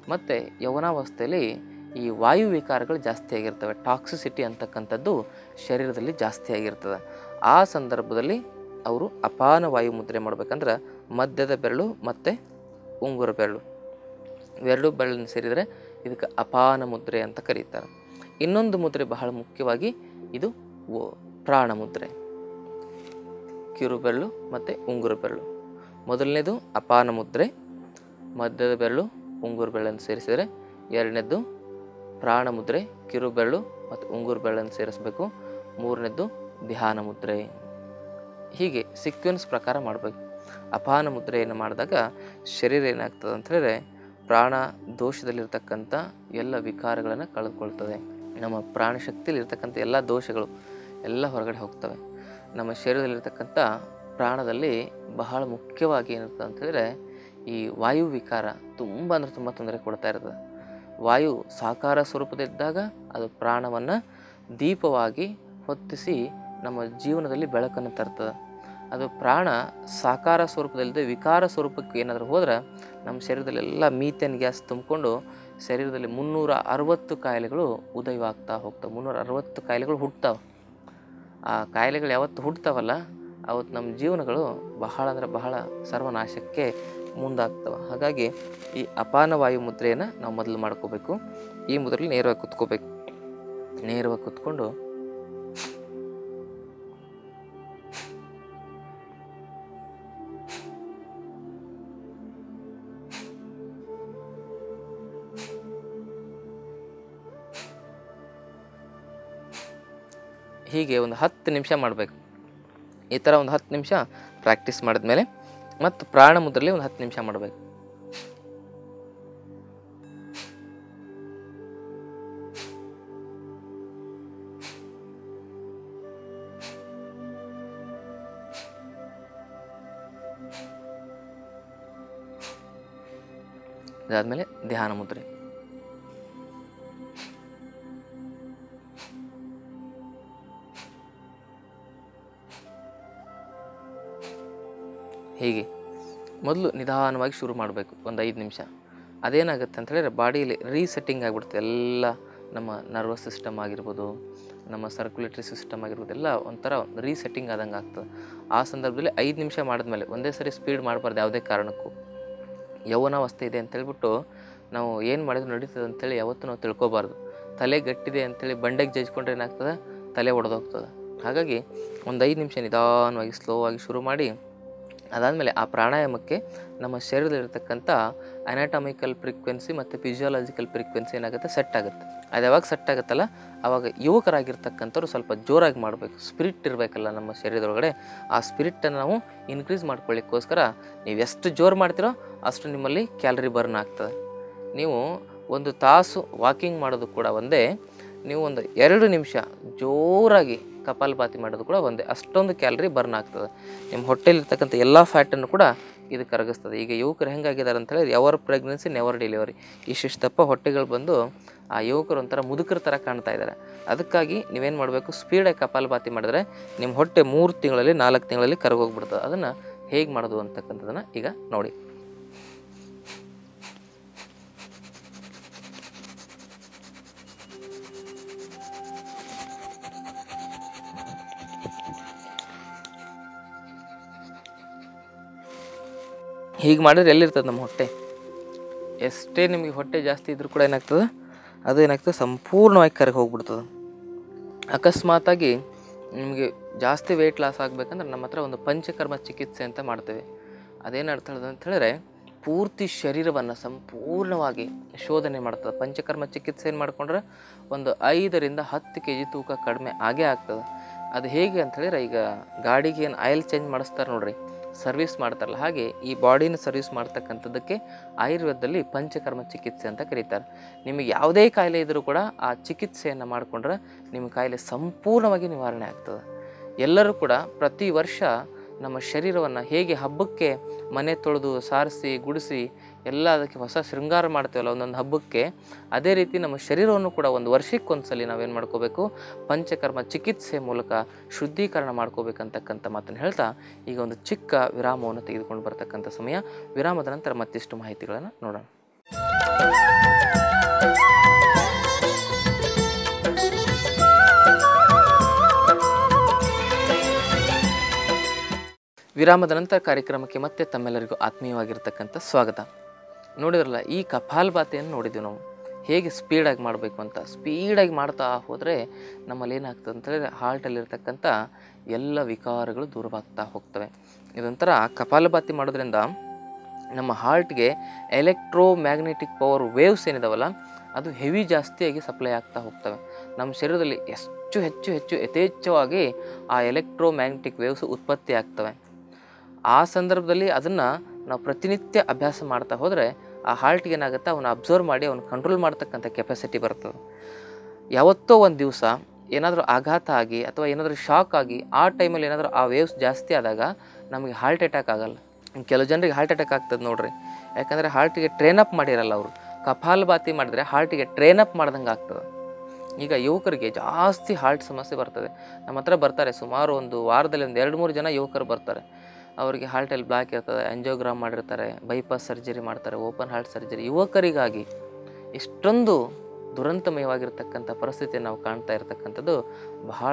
ಮತ್ತು ಯೌವನಾವಸ್ಥೆಯಲ್ಲಿ ಈ ವಾಯು ವಿಕಾರಗಳು ಜಾಸ್ತಿ ಆಗಿರ್ತವೆ ಟಾಕ್ಸಿಸಿಟಿ ಅಂತಕ್ಕಂಥದ್ದು ಶರೀರದಲ್ಲಿ ಜಾಸ್ತಿ ಆಗಿರ್ತದೆ ಆ ಸಂದರ್ಭದಲ್ಲಿ ಅವರು ಅಪಾನ ವಾಯು ಮುದ್ರೆ ಮಾಡ್ಬೇಕಂದ್ರೆ ಮಧ್ಯದ ಬೆರಳು ಮತ್ತು ಉಂಗುರ ಬೆರಳು ಇವೆರಡು ಬೆರಳನ್ನು ಸೇರಿದರೆ ಇದಕ್ಕೆ ಅಪಾನ ಮುದ್ರೆ ಅಂತ ಕರೀತಾರೆ ಇನ್ನೊಂದು ಮುದ್ರೆ ಬಹಳ ಮುಖ್ಯವಾಗಿ ಇದು ಓ- ಪ್ರಾಣ ಮುದ್ರೆ ಕಿರು ಬೆರಳು ಮತ್ತು ಉಂಗುರ ಬೆರಳು ಮೊದಲನೇದು ಅಪಾನ ಮುದ್ರೆ ಮಧ್ಯದ ಬೆರಳು ಉಂಗುರ ಬೆರಳನ್ನು ಸೇರಿಸಿದರೆ ಎರಡನೇದ್ದು ಪ್ರಾಣ ಮುದ್ರೆ ಕಿರು ಬೆರಳು ಮತ್ತು ಉಂಗುರ ಬೆರಳನ್ನು ಸೇರಿಸಬೇಕು ಮೂರನೇದ್ದು ಧ್ಯಾನ ಮುದ್ರೆ ಹೀಗೆ ಸೀಕ್ವೆನ್ಸ್ ಪ್ರಕಾರ ಮಾಡಬೇಕು ಅಪಾನ ಮುದ್ರೆಯನ್ನು ಮಾಡಿದಾಗ ಶರೀರ ಏನಾಗ್ತದೆ ಅಂತ ಹೇಳಿದ್ರೆ ಪ್ರಾಣ ದೋಷದಲ್ಲಿರ್ತಕ್ಕಂಥ ಎಲ್ಲ ವಿಕಾರಗಳನ್ನು ಕಳೆದುಕೊಳ್ತದೆ ನಮ್ಮ ಪ್ರಾಣ ಶಕ್ತಿಯಲ್ಲಿರ್ತಕ್ಕಂಥ ಎಲ್ಲ ದೋಷಗಳು ಎಲ್ಲ ಹೊರಗಡೆ ಹೋಗ್ತವೆ ನಮ್ಮ ಶರೀರದಲ್ಲಿರ್ತಕ್ಕಂಥ ಪ್ರಾಣದಲ್ಲಿ ಬಹಳ ಮುಖ್ಯವಾಗಿ ಏನಿರ್ತದೆ ಅಂತ ಹೇಳಿದ್ರೆ ಈ ವಾಯು ವಿಕಾರ ತುಂಬ ಅಂದ್ರೆ ತುಂಬ ತೊಂದರೆ ಕೊಡ್ತಾ ಇರ್ತದೆ ವಾಯು ಸಾಕಾರ ಸ್ವರೂಪದಿದ್ದಾಗ ಅದು ಪ್ರಾಣವನ್ನು ದೀಪವಾಗಿ ಹೊತ್ತಿಸಿ ನಮ್ಮ ಜೀವನದಲ್ಲಿ ಬೆಳಕನ್ನು ತರ್ತದೆ ಅದು ಪ್ರಾಣ ಸಾಕಾರ ಸ್ವರೂಪದಲ್ಲಿದೆ ವಿಕಾರ ಸ್ವರೂಪಕ್ಕೆ ಏನಾದರೂ ಹೋದ್ರೆ ನಮ್ಮ ಶರೀರದಲ್ಲಿ ಎಲ್ಲ ಮೀಥೇನ್ ಗ್ಯಾಸ್ ತುಂಬಿಕೊಂಡು ಶರೀರದಲ್ಲಿ ಮುನ್ನೂರ ಅರವತ್ತು ಕಾಯಿಲೆಗಳು ಉದಯವಾಗ್ತಾ ಹೋಗ್ತವೆ ಮುನ್ನೂರ ಅರವತ್ತು ಕಾಯಿಲೆಗಳು ಹುಟ್ತಾವೆ ಆ ಕಾಯಿಲೆಗಳು ಯಾವತ್ತು ಹುಟ್ತಾವಲ್ಲ ಅವತ್ತು ನಮ್ಮ ಜೀವನಗಳು ಬಹಳ ಅಂದರೆ ಬಹಳ ಸರ್ವನಾಶಕ್ಕೆ ಮುಂದಾಗ್ತವೆ ಹಾಗಾಗಿ ಈ ಅಪಾನ ವಾಯು ಮುದ್ರೆಯನ್ನು ನಾವು ಮೊದಲು ಮಾಡ್ಕೋಬೇಕು ಈ ಮುದ್ರೆಯಲ್ಲಿ ನೇರವಾಗಿ ಕುತ್ಕೋಬೇಕು ನೇರವಾಗಿ ಕುತ್ಕೊಂಡು ಹೀಗೆ ಒಂದು ಹತ್ತು ನಿಮಿಷ ಮಾಡಬೇಕು ಈ ಥರ ಒಂದು ಹತ್ತು ನಿಮಿಷ ಪ್ರಾಕ್ಟೀಸ್ ಮಾಡಿದ್ಮೇಲೆ ಮತ್ತು ಪ್ರಾಣ ಮುದ್ರಲ್ಲಿ ಒಂದು ಹತ್ತು ನಿಮಿಷ ಮಾಡಬೇಕು ಇದಾದಮೇಲೆ ಧ್ಯಾನ ಮುದ್ರೆ ಹೀಗೆ ಮೊದಲು ನಿಧಾನವಾಗಿ ಶುರು ಮಾಡಬೇಕು ಒಂದು ಐದು ನಿಮಿಷ ಅದೇನಾಗುತ್ತೆ ಅಂತ ಹೇಳಿದ್ರೆ ಬಾಡಿಯಲ್ಲಿ ರೀಸೆಟ್ಟಿಂಗ್ ಆಗಿಬಿಡುತ್ತೆ ಎಲ್ಲ ನಮ್ಮ ನರ್ವಸ್ ಸಿಸ್ಟಮ್ ಆಗಿರ್ಬೋದು ನಮ್ಮ ಸರ್ಕ್ಯುಲೇಟರಿ ಸಿಸ್ಟಮ್ ಆಗಿರ್ಬೋದು ಎಲ್ಲ ಒಂಥರ ರೀಸೆಟ್ಟಿಂಗ್ ಆದಂಗೆ ಆಗ್ತದೆ ಆ ಸಂದರ್ಭದಲ್ಲಿ ಐದು ನಿಮಿಷ ಮಾಡಿದ್ಮೇಲೆ ಒಂದೇ ಸರಿ ಸ್ಪೀಡ್ ಮಾಡಬಾರ್ದು ಯಾವುದೇ ಕಾರಣಕ್ಕೂ ಯೌವನಾವಸ್ಥೆ ಇದೆ ಅಂತೇಳ್ಬಿಟ್ಟು ನಾವು ಏನು ಮಾಡಿದ್ರು ನಡೀತದೆ ಅಂತೇಳಿ ಯಾವತ್ತೂ ನಾವು ತಿಳ್ಕೊಬಾರ್ದು ತಲೆ ಗಟ್ಟಿದೆ ಅಂತೇಳಿ ಬಂಡೆಗೆ ಜಜ್ಕೊಂಡ್ರೆ ಏನಾಗ್ತದೆ ತಲೆ ಒಡೆದೋಗ್ತದೆ ಹಾಗಾಗಿ ಒಂದು ಐದು ನಿಮಿಷ ನಿಧಾನವಾಗಿ ಸ್ಲೋ ಆಗಿ ಶುರು ಮಾಡಿ ಅದಾದಮೇಲೆ ಆ ಪ್ರಾಣಾಯಾಮಕ್ಕೆ ನಮ್ಮ ಶರೀರದಲ್ಲಿರ್ತಕ್ಕಂಥ ಅನಾಟಮಿಕಲ್ ಫ್ರೀಕ್ವೆನ್ಸಿ ಮತ್ತು ಫಿಸಿಯಾಲಜಿಕಲ್ ಫ್ರೀಕ್ವೆನ್ಸಿ ಏನಾಗುತ್ತೆ ಸೆಟ್ ಆಗುತ್ತೆ ಅದು ಯಾವಾಗ ಸೆಟ್ ಆಗುತ್ತಲ್ಲ ಆವಾಗ ಯುವಕರಾಗಿರ್ತಕ್ಕಂಥವ್ರು ಸ್ವಲ್ಪ ಜೋರಾಗಿ ಮಾಡಬೇಕು ಸ್ಪಿರಿಟ್ ಇರಬೇಕಲ್ಲ ನಮ್ಮ ಶರೀರದೊಳಗಡೆ ಆ ಸ್ಪಿರಿಟನ್ನು ನಾವು ಇನ್ಕ್ರೀಸ್ ಮಾಡ್ಕೊಳ್ಳಿಕ್ಕೋಸ್ಕರ ನೀವು ಎಷ್ಟು ಜೋರು ಮಾಡ್ತೀರೋ ಅಷ್ಟು ನಿಮ್ಮಲ್ಲಿ ಕ್ಯಾಲರಿ ಬರ್ನ್ ಆಗ್ತದೆ ನೀವು ಒಂದು ತಾಸು ವಾಕಿಂಗ್ ಮಾಡೋದು ಕೂಡ ಒಂದೇ ನೀವು ಒಂದು ಎರಡು ನಿಮಿಷ ಜೋರಾಗಿ ಕಪಾಲಭಾತಿ ಮಾಡೋದು ಕೂಡ ಒಂದೇ ಅಷ್ಟೊಂದು ಕ್ಯಾಲರಿ ಬರ್ನ್ ಆಗ್ತದೆ ನಿಮ್ಮ ಹೊಟ್ಟೆಲಿರ್ತಕ್ಕಂಥ ಎಲ್ಲ ಫ್ಯಾಟನ್ನು ಕೂಡ ಇದು ಕರಗಿಸ್ತದೆ ಈಗ ಯುವಕರು ಹೆಂಗಾಗಿದ್ದಾರೆ ಅಂತ ಹೇಳಿದ್ರೆ ಅವರ್ ಪ್ರೆಗ್ನೆನ್ಸಿ ನೆವರ್ ಡೆಲಿವರಿ ಇಷ್ಟಿಷ್ಟಪ್ಪ ಹೊಟ್ಟೆಗಳು ಬಂದು ಆ ಯುವಕರು ಒಂಥರ ಮುದುಕರ ಥರ ಕಾಣ್ತಾ ಇದ್ದಾರೆ ಅದಕ್ಕಾಗಿ ನೀವೇನು ಮಾಡಬೇಕು ಸ್ಪೀಡಾಗಿ ಕಪಾಲಭಾತಿ ಮಾಡಿದ್ರೆ ನಿಮ್ಮ ಹೊಟ್ಟೆ ಮೂರು ತಿಂಗಳಲ್ಲಿ ನಾಲ್ಕು ತಿಂಗಳಲ್ಲಿ ಕರಗೋಗ್ಬಿಡ್ತದೆ ಅದನ್ನು ಹೇಗೆ ಮಾಡೋದು ಅಂತಕ್ಕಂಥದ್ದನ್ನು ಈಗ ನೋಡಿ ಹೀಗೆ ಮಾಡಿದ್ರೆ ಎಲ್ಲಿರ್ತದೆ ನಮ್ಮ ಹೊಟ್ಟೆ ಎಷ್ಟೇ ನಿಮಗೆ ಹೊಟ್ಟೆ ಜಾಸ್ತಿ ಇದ್ರೂ ಕೂಡ ಏನಾಗ್ತದೆ ಅದು ಏನಾಗ್ತದೆ ಸಂಪೂರ್ಣವಾಗಿ ಕರಗಿ ಹೋಗ್ಬಿಡ್ತದೆ ಅಕಸ್ಮಾತಾಗಿ ನಿಮಗೆ ಜಾಸ್ತಿ ವೆಯ್ಟ್ ಲಾಸ್ ಆಗಬೇಕಂದ್ರೆ ನಮ್ಮ ಹತ್ರ ಒಂದು ಪಂಚಕರ್ಮ ಚಿಕಿತ್ಸೆ ಅಂತ ಮಾಡ್ತೇವೆ ಅದೇನು ಅರ್ಥ ಹೇಳ್ತದೆ ಅಂತ ಹೇಳಿದ್ರೆ ಪೂರ್ತಿ ಶರೀರವನ್ನು ಸಂಪೂರ್ಣವಾಗಿ ಶೋಧನೆ ಮಾಡ್ತದೆ ಪಂಚಕರ್ಮ ಚಿಕಿತ್ಸೆ ಏನು ಮಾಡ್ಕೊಂಡ್ರೆ ಒಂದು ಐದರಿಂದ ಹತ್ತು ಕೆ ಜಿ ತೂಕ ಕಡಿಮೆ ಆಗೇ ಆಗ್ತದೆ ಅದು ಹೇಗೆ ಅಂತ ಹೇಳಿದ್ರೆ ಈಗ ಗಾಡಿಗೆ ಏನು ಆಯಿಲ್ ಚೇಂಜ್ ಮಾಡಿಸ್ತಾರೆ ನೋಡ್ರಿ ಸರ್ವಿಸ್ ಮಾಡ್ತಾರಲ್ಲ ಹಾಗೆ ಈ ಬಾಡಿನ ಸರ್ವಿಸ್ ಮಾಡ್ತಕ್ಕಂಥದ್ದಕ್ಕೆ ಆಯುರ್ವೇದದಲ್ಲಿ ಪಂಚಕರ್ಮ ಚಿಕಿತ್ಸೆ ಅಂತ ಕರೀತಾರೆ ನಿಮಗೆ ಯಾವುದೇ ಕಾಯಿಲೆ ಇದ್ದರೂ ಕೂಡ ಆ ಚಿಕಿತ್ಸೆಯನ್ನು ಮಾಡಿಕೊಂಡ್ರೆ ನಿಮ್ಮ ಕಾಯಿಲೆ ಸಂಪೂರ್ಣವಾಗಿ ನಿವಾರಣೆ ಆಗ್ತದೆ ಎಲ್ಲರೂ ಕೂಡ ಪ್ರತಿ ವರ್ಷ ನಮ್ಮ ಶರೀರವನ್ನು ಹೇಗೆ ಹಬ್ಬಕ್ಕೆ ಮನೆ ತೊಳೆದು ಸಾರಿಸಿ ಗುಡಿಸಿ ಎಲ್ಲ ಅದಕ್ಕೆ ಹೊಸ ಶೃಂಗಾರ ಮಾಡ್ತೇವಲ್ಲ ಒಂದೊಂದು ಹಬ್ಬಕ್ಕೆ ಅದೇ ರೀತಿ ನಮ್ಮ ಶರೀರವನ್ನು ಕೂಡ ಒಂದು ವರ್ಷಕ್ಕೊಂದ್ಸಲಿ ನಾವೇನು ಮಾಡ್ಕೋಬೇಕು ಪಂಚಕರ್ಮ ಚಿಕಿತ್ಸೆ ಮೂಲಕ ಶುದ್ಧೀಕರಣ ಮಾಡ್ಕೋಬೇಕಂತಕ್ಕಂಥ ಮಾತನ್ನು ಹೇಳ್ತಾ ಈಗ ಒಂದು ಚಿಕ್ಕ ವಿರಾಮವನ್ನು ತೆಗೆದುಕೊಂಡು ಬರ್ತಕ್ಕಂಥ ಸಮಯ ವಿರಾಮದ ನಂತರ ಮತ್ತಿಷ್ಟು ಮಾಹಿತಿಗಳನ್ನು ನೋಡೋಣ ವಿರಾಮದ ನಂತರ ಕಾರ್ಯಕ್ರಮಕ್ಕೆ ಮತ್ತೆ ತಮ್ಮೆಲ್ಲರಿಗೂ ಆತ್ಮೀಯವಾಗಿರ್ತಕ್ಕಂಥ ಸ್ವಾಗತ ನೋಡಿದ್ರಲ್ಲ ಈ ಕಪಾಲ್ಭಾತಿಯನ್ನು ನೋಡಿದ್ವಿ ನಾವು ಹೇಗೆ ಸ್ಪೀಡಾಗಿ ಮಾಡಬೇಕು ಅಂತ ಸ್ಪೀಡಾಗಿ ಮಾಡ್ತಾ ಹೋದರೆ ನಮ್ಮಲ್ಲಿ ಏನಾಗ್ತದೆ ಅಂತ ಹೇಳಿದ್ರೆ ಹಾರ್ಟಲ್ಲಿರ್ತಕ್ಕಂಥ ಎಲ್ಲ ವಿಕಾರಗಳು ದೂರವಾಗ್ತಾ ಹೋಗ್ತವೆ ಇದೊಂಥರ ಕಪಾಲಭಾತಿ ಮಾಡೋದ್ರಿಂದ ನಮ್ಮ ಹಾರ್ಟ್ಗೆ ಎಲೆಕ್ಟ್ರೋ ಮ್ಯಾಗ್ನೆಟಿಕ್ ಪವರ್ ವೇವ್ಸ್ ಏನಿದಾವಲ್ಲ ಅದು ಹೆವಿ ಜಾಸ್ತಿಯಾಗಿ ಸಪ್ಲೈ ಆಗ್ತಾ ಹೋಗ್ತವೆ ನಮ್ಮ ಶರೀರದಲ್ಲಿ ಎಷ್ಟು ಹೆಚ್ಚು ಹೆಚ್ಚು ಯಥೇಚ್ಛವಾಗಿ ಆ ಎಲೆಕ್ಟ್ರೋ ಮ್ಯಾಗ್ನೆಟಿಕ್ ವೇವ್ಸ್ ಉತ್ಪತ್ತಿ ಆಗ್ತವೆ ಆ ಸಂದರ್ಭದಲ್ಲಿ ಅದನ್ನು ನಾವು ಪ್ರತಿನಿತ್ಯ ಅಭ್ಯಾಸ ಮಾಡ್ತಾ ಹೋದರೆ ಆ ಹಾರ್ಟ್ಗೆ ಏನಾಗುತ್ತೆ ಅವನ್ನ ಅಬ್ಸರ್ವ್ ಮಾಡಿ ಅವ್ನು ಕಂಟ್ರೋಲ್ ಮಾಡ್ತಕ್ಕಂಥ ಕೆಪಾಸಿಟಿ ಬರ್ತದೆ ಯಾವತ್ತೋ ಒಂದು ದಿವಸ ಏನಾದರೂ ಆಘಾತ ಆಗಿ ಅಥವಾ ಏನಾದರೂ ಶಾಕ್ ಆಗಿ ಆ ಟೈಮಲ್ಲಿ ಏನಾದರೂ ಆ ವೇವ್ಸ್ ಜಾಸ್ತಿ ಆದಾಗ ನಮಗೆ ಹಾರ್ಟ್ ಅಟ್ಯಾಕ್ ಆಗಲ್ಲ ಕೆಲವು ಜನರಿಗೆ ಹಾರ್ಟ್ ಅಟ್ಯಾಕ್ ಆಗ್ತದೆ ನೋಡ್ರಿ ಯಾಕಂದರೆ ಹಾರ್ಟಿಗೆ ಟ್ರೈನ್ ಅಪ್ ಮಾಡಿರಲ್ಲ ಅವರು ಕಪಾಲಭಾತಿ ಮಾಡಿದ್ರೆ ಹಾರ್ಟಿಗೆ ಟ್ರೈನ್ ಅಪ್ ಮಾಡ್ದಂಗೆ ಆಗ್ತದೆ ಈಗ ಯುವಕರಿಗೆ ಜಾಸ್ತಿ ಹಾರ್ಟ್ ಸಮಸ್ಯೆ ಬರ್ತದೆ ನಮ್ಮ ಹತ್ರ ಬರ್ತಾರೆ ಸುಮಾರು ಒಂದು ವಾರದಲ್ಲಿ ಒಂದು ಎರಡು ಮೂರು ಜನ ಯುವಕರು ಬರ್ತಾರೆ ಅವರಿಗೆ ಹಾರ್ಟಲ್ಲಿ ಬ್ಲಾಕ್ ಇರ್ತದೆ ಆಂಜಿಯೋಗ್ರಾಮ್ ಮಾಡಿರ್ತಾರೆ ಬೈಪಾಸ್ ಸರ್ಜರಿ ಮಾಡ್ತಾರೆ ಓಪನ್ ಹಾರ್ಟ್ ಸರ್ಜರಿ ಯುವಕರಿಗಾಗಿ ಇಷ್ಟೊಂದು ದುರಂತಮಯವಾಗಿರ್ತಕ್ಕಂಥ ಪರಿಸ್ಥಿತಿ ನಾವು ಕಾಣ್ತಾ ಇರತಕ್ಕಂಥದ್ದು ಬಹಳ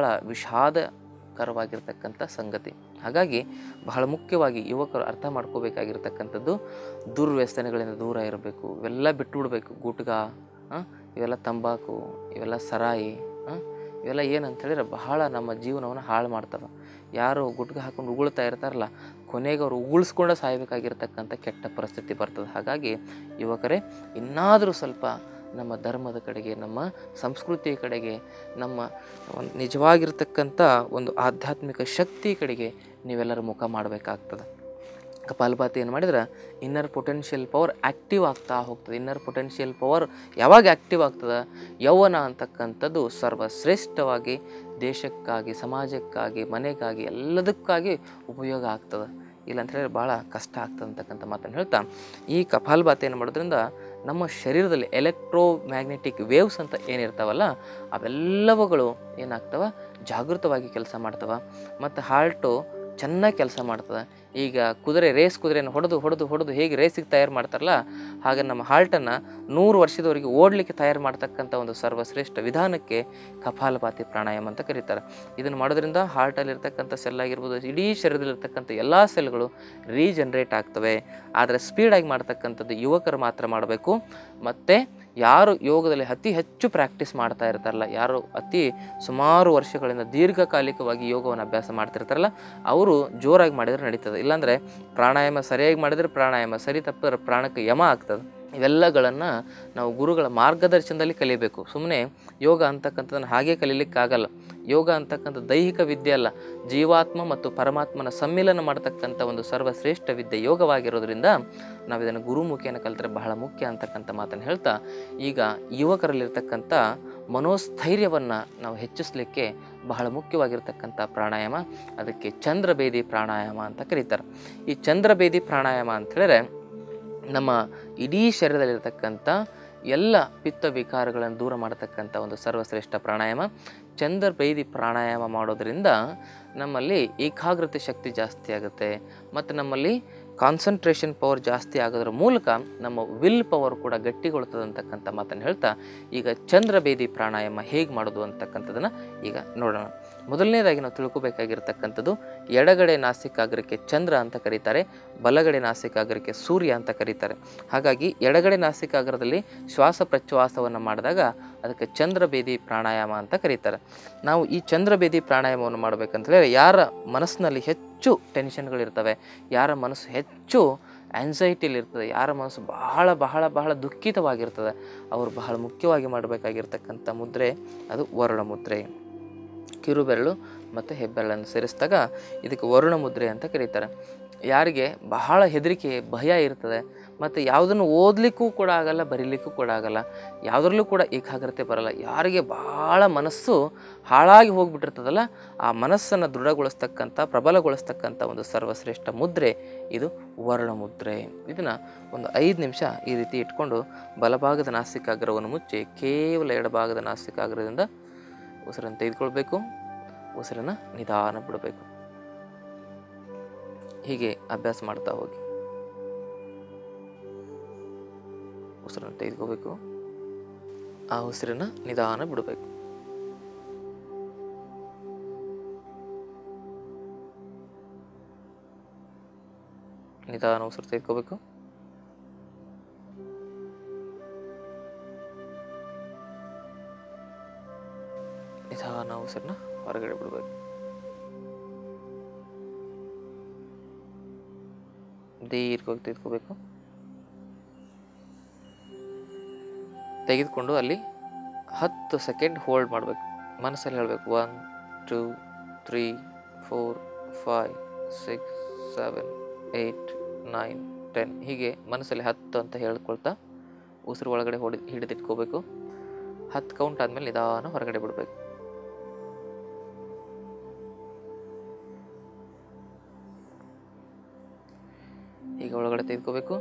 ವಿಷಾದಕರವಾಗಿರ್ತಕ್ಕಂಥ ಸಂಗತಿ ಹಾಗಾಗಿ ಬಹಳ ಮುಖ್ಯವಾಗಿ ಯುವಕರು ಅರ್ಥ ಮಾಡ್ಕೋಬೇಕಾಗಿರ್ತಕ್ಕಂಥದ್ದು ದುರ್ವ್ಯಸನಗಳಿಂದ ದೂರ ಇರಬೇಕು ಇವೆಲ್ಲ ಬಿಟ್ಟು ಬಿಡಬೇಕು ಗುಟ್ಗ ಆ, ಇವೆಲ್ಲ ತಂಬಾಕು ಇವೆಲ್ಲ ಸರಾಯಿ ಆ, ಇವೆಲ್ಲ ಏನಂತ ಹೇಳಿದ್ರೆ ಬಹಳ ನಮ್ಮ ಜೀವನವನ್ನು ಹಾಳು ಮಾಡ್ತವೆ ಯಾರು ಗುಟ್ಗ ಹಾಕೊಂಡು ಉಗುಳ್ತಾ ಇರ್ತಾರಲ್ಲ ಕೊನೆಗೆ ಅವ್ರು ಉಗುಳಿಸ್ಕೊಂಡು ಸಾಯಬೇಕಾಗಿರ್ತಕ್ಕಂಥ ಕೆಟ್ಟ ಪರಿಸ್ಥಿತಿ ಬರ್ತದೆ ಹಾಗಾಗಿ ಯುವಕರೇ ಇನ್ನಾದರೂ ಸ್ವಲ್ಪ ನಮ್ಮ ಧರ್ಮದ ಕಡೆಗೆ ನಮ್ಮ ಸಂಸ್ಕೃತಿಯ ಕಡೆಗೆ ನಮ್ಮ ಒಂದು ನಿಜವಾಗಿರ್ತಕ್ಕಂಥ ಒಂದು ಆಧ್ಯಾತ್ಮಿಕ ಶಕ್ತಿ ಕಡೆಗೆ ನೀವೆಲ್ಲರೂ ಮುಖ ಮಾಡಬೇಕಾಗ್ತದೆ ಕಪಾಲಭಾತಿ ಏನು ಮಾಡಿದ್ರೆ ಇನ್ನರ್ ಪೊಟೆನ್ಷಿಯಲ್ ಪವರ್ ಆ್ಯಕ್ಟಿವ್ ಆಗ್ತಾ ಹೋಗ್ತದೆ ಇನ್ನರ್ ಪೊಟೆನ್ಷಿಯಲ್ ಪವರ್ ಯಾವಾಗ ಆ್ಯಕ್ಟಿವ್ ಆಗ್ತದೆ ಯೌವನ ಅಂತಕ್ಕಂಥದ್ದು ಸರ್ವಶ್ರೇಷ್ಠವಾಗಿ ದೇಶಕ್ಕಾಗಿ ಸಮಾಜಕ್ಕಾಗಿ ಮನೆಗಾಗಿ ಎಲ್ಲದಕ್ಕಾಗಿ ಉಪಯೋಗ ಆಗ್ತದೆ ಇಲ್ಲ ಅಂತ ಹೇಳಿದ್ರೆ ಭಾಳ ಕಷ್ಟ ಆಗ್ತದೆ ಅಂತಕ್ಕಂಥ ಮಾತನ್ನು ಹೇಳ್ತಾ ಈ ಕಪಾಲಭಾತಿ ಏನು ಮಾಡೋದ್ರಿಂದ ನಮ್ಮ ಶರೀರದಲ್ಲಿ ಎಲೆಕ್ಟ್ರೋ ಮ್ಯಾಗ್ನೆಟಿಕ್ ವೇವ್ಸ್ ಅಂತ ಏನಿರ್ತಾವಲ್ಲ ಅವೆಲ್ಲವುಗಳು ಏನಾಗ್ತವ ಜಾಗೃತವಾಗಿ ಕೆಲಸ ಮಾಡ್ತವ ಮತ್ತು ಹಾರ್ಟು ಚೆನ್ನಾಗಿ ಕೆಲಸ ಮಾಡ್ತದೆ ಈಗ ಕುದುರೆ ರೇಸ್ ಕುದುರೆಯನ್ನು ಹೊಡೆದು ಹೊಡೆದು ಹೊಡೆದು ಹೇಗೆ ರೇಸಿಗೆ ತಯಾರು ಮಾಡ್ತಾರಲ್ಲ ಹಾಗೆ ನಮ್ಮ ಹಾರ್ಟನ್ನು ನೂರು ವರ್ಷದವರೆಗೆ ಓಡಲಿಕ್ಕೆ ತಯಾರು ಮಾಡ್ತಕ್ಕಂಥ ಒಂದು ಸರ್ವಶ್ರೇಷ್ಠ ವಿಧಾನಕ್ಕೆ ಕಪಾಲಭಾತಿ ಪ್ರಾಣಾಯಾಮ ಅಂತ ಕರೀತಾರೆ ಇದನ್ನು ಮಾಡೋದ್ರಿಂದ ಹಾರ್ಟಲ್ಲಿರ್ತಕ್ಕಂಥ ಸೆಲ್ ಆಗಿರ್ಬೋದು ಇಡೀ ಶರೀರದಲ್ಲಿರ್ತಕ್ಕಂಥ ಎಲ್ಲ ಸೆಲ್ಗಳು ರೀಜನ್ರೇಟ್ ಆಗ್ತವೆ ಆದರೆ ಸ್ಪೀಡಾಗಿ ಮಾಡ್ತಕ್ಕಂಥದ್ದು ಯುವಕರು ಮಾತ್ರ ಮಾಡಬೇಕು ಮತ್ತು ಯಾರು ಯೋಗದಲ್ಲಿ ಅತಿ ಹೆಚ್ಚು ಪ್ರಾಕ್ಟೀಸ್ ಮಾಡ್ತಾ ಇರ್ತಾರಲ್ಲ ಯಾರು ಅತಿ ಸುಮಾರು ವರ್ಷಗಳಿಂದ ದೀರ್ಘಕಾಲಿಕವಾಗಿ ಯೋಗವನ್ನು ಅಭ್ಯಾಸ ಮಾಡ್ತಿರ್ತಾರಲ್ಲ ಅವರು ಜೋರಾಗಿ ಮಾಡಿದರೆ ನಡೀತದೆ ಇಲ್ಲಾಂದರೆ ಪ್ರಾಣಾಯಾಮ ಸರಿಯಾಗಿ ಮಾಡಿದರೆ ಪ್ರಾಣಾಯಾಮ ಸರಿ ತಪ್ಪಿದ್ರೆ ಪ್ರಾಣಕ್ಕೆ ಯಮ ಆಗ್ತದೆ ಇವೆಲ್ಲಗಳನ್ನು ನಾವು ಗುರುಗಳ ಮಾರ್ಗದರ್ಶನದಲ್ಲಿ ಕಲಿಬೇಕು ಸುಮ್ಮನೆ ಯೋಗ ಅಂತಕ್ಕಂಥದ್ದನ್ನು ಹಾಗೆ ಕಲೀಲಿಕ್ಕಾಗಲ್ಲ ಯೋಗ ಅಂತಕ್ಕಂಥ ದೈಹಿಕ ವಿದ್ಯೆ ಅಲ್ಲ ಜೀವಾತ್ಮ ಮತ್ತು ಪರಮಾತ್ಮನ ಸಮ್ಮಿಲನ ಮಾಡ್ತಕ್ಕಂಥ ಒಂದು ಸರ್ವಶ್ರೇಷ್ಠ ವಿದ್ಯೆ ಯೋಗವಾಗಿರೋದ್ರಿಂದ ನಾವು ಇದನ್ನು ಗುರುಮುಖಿಯನ್ನು ಕಲಿತರೆ ಬಹಳ ಮುಖ್ಯ ಅಂತಕ್ಕಂಥ ಮಾತನ್ನು ಹೇಳ್ತಾ ಈಗ ಯುವಕರಲ್ಲಿರ್ತಕ್ಕಂಥ ಮನೋಸ್ಥೈರ್ಯವನ್ನು ನಾವು ಹೆಚ್ಚಿಸಲಿಕ್ಕೆ ಬಹಳ ಮುಖ್ಯವಾಗಿರ್ತಕ್ಕಂಥ ಪ್ರಾಣಾಯಾಮ ಅದಕ್ಕೆ ಚಂದ್ರಭೇದಿ ಪ್ರಾಣಾಯಾಮ ಅಂತ ಕರೀತಾರೆ ಈ ಚಂದ್ರಭೇದಿ ಪ್ರಾಣಾಯಾಮ ಅಂತ ಹೇಳಿದ್ರೆ ನಮ್ಮ ಇಡೀ ಶರೀರದಲ್ಲಿರ್ತಕ್ಕಂಥ ಎಲ್ಲ ಪಿತ್ತ ವಿಕಾರಗಳನ್ನು ದೂರ ಮಾಡತಕ್ಕಂಥ ಒಂದು ಸರ್ವಶ್ರೇಷ್ಠ ಪ್ರಾಣಾಯಾಮ ಚಂದ್ರಭೇದಿ ಪ್ರಾಣಾಯಾಮ ಮಾಡೋದ್ರಿಂದ ನಮ್ಮಲ್ಲಿ ಏಕಾಗ್ರತೆ ಶಕ್ತಿ ಜಾಸ್ತಿ ಆಗುತ್ತೆ ಮತ್ತು ನಮ್ಮಲ್ಲಿ ಕಾನ್ಸಂಟ್ರೇಷನ್ ಪವರ್ ಜಾಸ್ತಿ ಆಗೋದ್ರ ಮೂಲಕ ನಮ್ಮ ವಿಲ್ ಪವರ್ ಕೂಡ ಗಟ್ಟಿಗೊಳ್ತದೆ ಅಂತಕ್ಕಂಥ ಮಾತನ್ನು ಹೇಳ್ತಾ ಈಗ ಚಂದ್ರಭೇದಿ ಪ್ರಾಣಾಯಾಮ ಹೇಗೆ ಮಾಡೋದು ಅಂತಕ್ಕಂಥದ್ದನ್ನು ಈಗ ನೋಡೋಣ ಮೊದಲನೇದಾಗಿ ನಾವು ತಿಳ್ಕೊಬೇಕಾಗಿರ್ತಕ್ಕಂಥದ್ದು ಎಡಗಡೆ ನಾಸಿಕಾಗ್ರಕ್ಕೆ ಚಂದ್ರ ಅಂತ ಕರೀತಾರೆ ಬಲಗಡೆ ನಾಸಿಕಾಗ್ರಕ್ಕೆ ಸೂರ್ಯ ಅಂತ ಕರೀತಾರೆ ಹಾಗಾಗಿ ಎಡಗಡೆ ನಾಸಿಕಾಗ್ರದಲ್ಲಿ ಶ್ವಾಸ ಪ್ರಶ್ವಾಸವನ್ನು ಮಾಡಿದಾಗ ಅದಕ್ಕೆ ಚಂದ್ರಭೇದಿ ಪ್ರಾಣಾಯಾಮ ಅಂತ ಕರೀತಾರೆ ನಾವು ಈ ಚಂದ್ರಭೇದಿ ಪ್ರಾಣಾಯಾಮವನ್ನು ಮಾಡಬೇಕಂತ ಹೇಳಿದ್ರೆ ಯಾರ ಮನಸ್ಸಿನಲ್ಲಿ ಹೆಚ್ಚು ಟೆನ್ಷನ್ಗಳಿರ್ತವೆ ಯಾರ ಮನಸ್ಸು ಹೆಚ್ಚು ಆ್ಯನ್ಸೈಟಿಲಿ ಇರ್ತದೆ ಯಾರ ಮನಸ್ಸು ಬಹಳ ಬಹಳ ಬಹಳ ದುಃಖಿತವಾಗಿರ್ತದೆ ಅವರು ಬಹಳ ಮುಖ್ಯವಾಗಿ ಮಾಡಬೇಕಾಗಿರ್ತಕ್ಕಂಥ ಮುದ್ರೆ ಅದು ವರುಣ ಮುದ್ರೆ ಕಿರುಬೆರಳು ಮತ್ತು ಹೆಬ್ಬೆರಳನ್ನು ಸೇರಿಸಿದಾಗ ಇದಕ್ಕೆ ವರುಣ ಮುದ್ರೆ ಅಂತ ಕರೀತಾರೆ ಯಾರಿಗೆ ಬಹಳ ಹೆದರಿಕೆ ಭಯ ಇರ್ತದೆ ಮತ್ತು ಯಾವುದನ್ನು ಓದಲಿಕ್ಕೂ ಕೂಡ ಆಗಲ್ಲ ಬರೀಲಿಕ್ಕೂ ಕೂಡ ಆಗಲ್ಲ ಯಾವುದ್ರಲ್ಲೂ ಕೂಡ ಏಕಾಗ್ರತೆ ಬರಲ್ಲ ಯಾರಿಗೆ ಭಾಳ ಮನಸ್ಸು ಹಾಳಾಗಿ ಹೋಗ್ಬಿಟ್ಟಿರ್ತದಲ್ಲ ಆ ಮನಸ್ಸನ್ನು ದೃಢಗೊಳಿಸ್ತಕ್ಕಂಥ ಪ್ರಬಲಗೊಳಿಸ್ತಕ್ಕಂಥ ಒಂದು ಸರ್ವಶ್ರೇಷ್ಠ ಮುದ್ರೆ ಇದು ವರ್ಣ ಮುದ್ರೆ ಇದನ್ನು ಒಂದು ಐದು ನಿಮಿಷ ಈ ರೀತಿ ಇಟ್ಕೊಂಡು ಬಲಭಾಗದ ನಾಸಿಕಾಗ್ರವನ್ನು ಮುಚ್ಚಿ ಕೇವಲ ಎಡಭಾಗದ ನಾಸಿಕಾಗ್ರದಿಂದ ಉಸಿರನ್ನು ತೆಗೆದುಕೊಳ್ಬೇಕು ಉಸಿರನ್ನು ನಿಧಾನ ಬಿಡಬೇಕು ಹೀಗೆ ಅಭ್ಯಾಸ ಮಾಡ್ತಾ ಹೋಗಿ ಉಸಿರನ್ನು ತೆಗೆದುಕೋಬೇಕು ಆ ಉಸಿರನ್ನು ನಿಧಾನ ಬಿಡಬೇಕು ನಿಧಾನ ಉಸಿರು ತೆಗೆದುಕೋಬೇಕು ನಿಧಾನ ಉಸಿರನ್ನ ಹೊರಗಡೆ ಬಿಡಬೇಕು ದೀರ್ಘವಾಗಿ ತೆಗೆದುಕೋಬೇಕು ತೆಗೆದುಕೊಂಡು ಅಲ್ಲಿ ಹತ್ತು ಸೆಕೆಂಡ್ ಹೋಲ್ಡ್ ಮಾಡಬೇಕು ಮನಸ್ಸಲ್ಲಿ ಹೇಳಬೇಕು one two three four five six seven eight nine ten ಹೀಗೆ ಮನಸ್ಸಲ್ಲಿ ಹತ್ತು ಅಂತ ಹೇಳ್ಕೊಳ್ತಾ ಉಸಿರು ಒಳಗಡೆ ಹೊಡಿ ಹಿಡಿದಿಟ್ಕೋಬೇಕು ಹತ್ತು ಕೌಂಟ್ ಆದಮೇಲೆ ನಿಧಾನ ಹೊರಗಡೆ ಬಿಡಬೇಕು ಈಗ ಒಳಗಡೆ ತೆಗೆದುಕೋಬೇಕು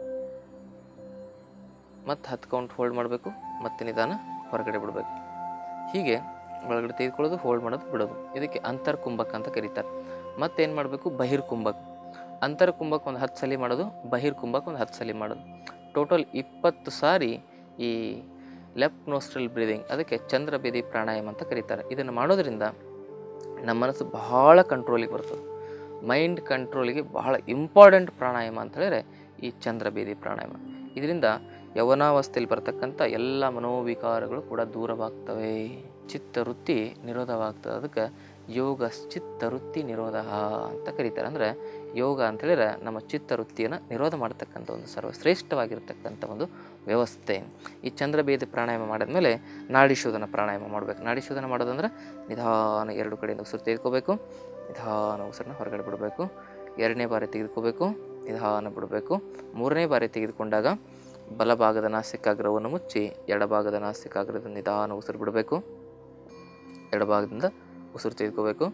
ಮತ್ತು ಹತ್ತು ಕೌಂಟ್ ಹೋಲ್ಡ್ ಮಾಡಬೇಕು ಮತ್ತೆ ನಿಧಾನ ಹೊರಗಡೆ ಬಿಡಬೇಕು ಹೀಗೆ ಒಳಗಡೆ ತೆಗೆದುಕೊಳ್ಳೋದು ಹೋಲ್ಡ್ ಮಾಡೋದು ಬಿಡೋದು ಇದಕ್ಕೆ ಅಂತರ್ ಕುಂಭಕ್ ಅಂತ ಕರೀತಾರೆ ಮತ್ತೇನು ಮಾಡಬೇಕು ಬಹಿರ್ ಕುಂಭಕ್ ಅಂತರ್ ಕುಂಭಕ್ ಒಂದು ಹತ್ತು ಸಲ ಮಾಡೋದು ಬಹಿರ್ ಕುಂಭಕ್ ಒಂದು ಹತ್ತು ಸಲ ಮಾಡೋದು ಟೋಟಲ್ ಇಪ್ಪತ್ತು ಸಾರಿ ಈ ಲೆಫ್ಟ್ ನೋಸ್ಟ್ರಲ್ ಬ್ರೀದಿಂಗ್ ಅದಕ್ಕೆ ಚಂದ್ರಬೇದಿ ಪ್ರಾಣಾಯಾಮ ಅಂತ ಕರೀತಾರೆ ಇದನ್ನು ಮಾಡೋದ್ರಿಂದ ನಮ್ಮ ಮನಸ್ಸು ಬಹಳ ಕಂಟ್ರೋಲಿಗೆ ಬರ್ತದೆ ಮೈಂಡ್ ಕಂಟ್ರೋಲಿಗೆ ಬಹಳ ಇಂಪಾರ್ಟೆಂಟ್ ಪ್ರಾಣಾಯಾಮ ಅಂತ ಹೇಳಿದ್ರೆ ಈ ಚಂದ್ರಬೇದಿ ಪ್ರಾಣಾಯಾಮ ಇದರಿಂದ ಯವನಾವಸ್ಥೆಯಲ್ಲಿ ಬರ್ತಕ್ಕಂಥ ಎಲ್ಲ ಮನೋವಿಕಾರಗಳು ಕೂಡ ದೂರವಾಗ್ತವೆ ಚಿತ್ತವೃತ್ತಿ ನಿರೋಧವಾಗ್ತದೆ ಅದಕ್ಕೆ ಯೋಗ ಚಿತ್ತವೃತ್ತಿ ನಿರೋಧ ಅಂತ ಕರೀತಾರೆ ಅಂದರೆ ಯೋಗ ಅಂತ ಹೇಳಿದ್ರೆ ನಮ್ಮ ಚಿತ್ತವೃತ್ತಿಯನ್ನು ನಿರೋಧ ಮಾಡತಕ್ಕಂಥ ಒಂದು ಸರ್ವಶ್ರೇಷ್ಠವಾಗಿರ್ತಕ್ಕಂಥ ಒಂದು ವ್ಯವಸ್ಥೆ ಈ ಚಂದ್ರಭೇದ ಪ್ರಾಣಾಯಾಮ ಮಾಡಿದ್ಮೇಲೆ ನಾಡಿ ಶೋಧನ ಪ್ರಾಣಾಯಾಮ ಮಾಡಬೇಕು ನಾಡಿ ಶೋಧನ ಮಾಡೋದಂದ್ರೆ ನಿಧಾನ ಎರಡು ಕಡೆಯಿಂದ ಉಸಿರು ತೆಗೆದುಕೋಬೇಕು ನಿಧಾನ ಉಸಿರನ್ನ ಹೊರಗಡೆ ಬಿಡಬೇಕು ಎರಡನೇ ಬಾರಿ ತೆಗೆದುಕೋಬೇಕು ನಿಧಾನ ಬಿಡಬೇಕು ಮೂರನೇ ಬಾರಿ ತೆಗೆದುಕೊಂಡಾಗ ಬಲಭಾಗದ ನಾಸಿಕಾಗ್ರವನ್ನು ಮುಚ್ಚಿ ಎಡಭಾಗದ ನಾಸಿಕಾಗ್ರದಿಂದ ನಿಧಾನ ಉಸಿರು ಬಿಡಬೇಕು ಎಡಭಾಗದಿಂದ ಉಸಿರು ತೆಗೆದುಕೋಬೇಕು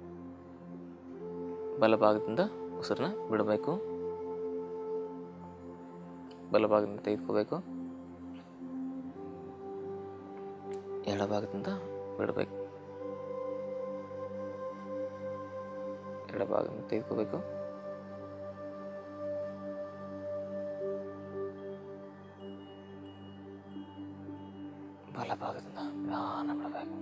ಬಲಭಾಗದಿಂದ ಉಸಿರನ್ನ ಬಿಡಬೇಕು ಬಲಭಾಗದಿಂದ ತೆಗೆದುಕೋಬೇಕು ಎಡಭಾಗದಿಂದ ಬಿಡಬೇಕು ಎಡಭಾಗದಿಂದ ತೆಗೆದುಕೋಬೇಕು ಬಲಭಾಗದಿಂದ ನಿಧಾನ ಬಿಡಬೇಕು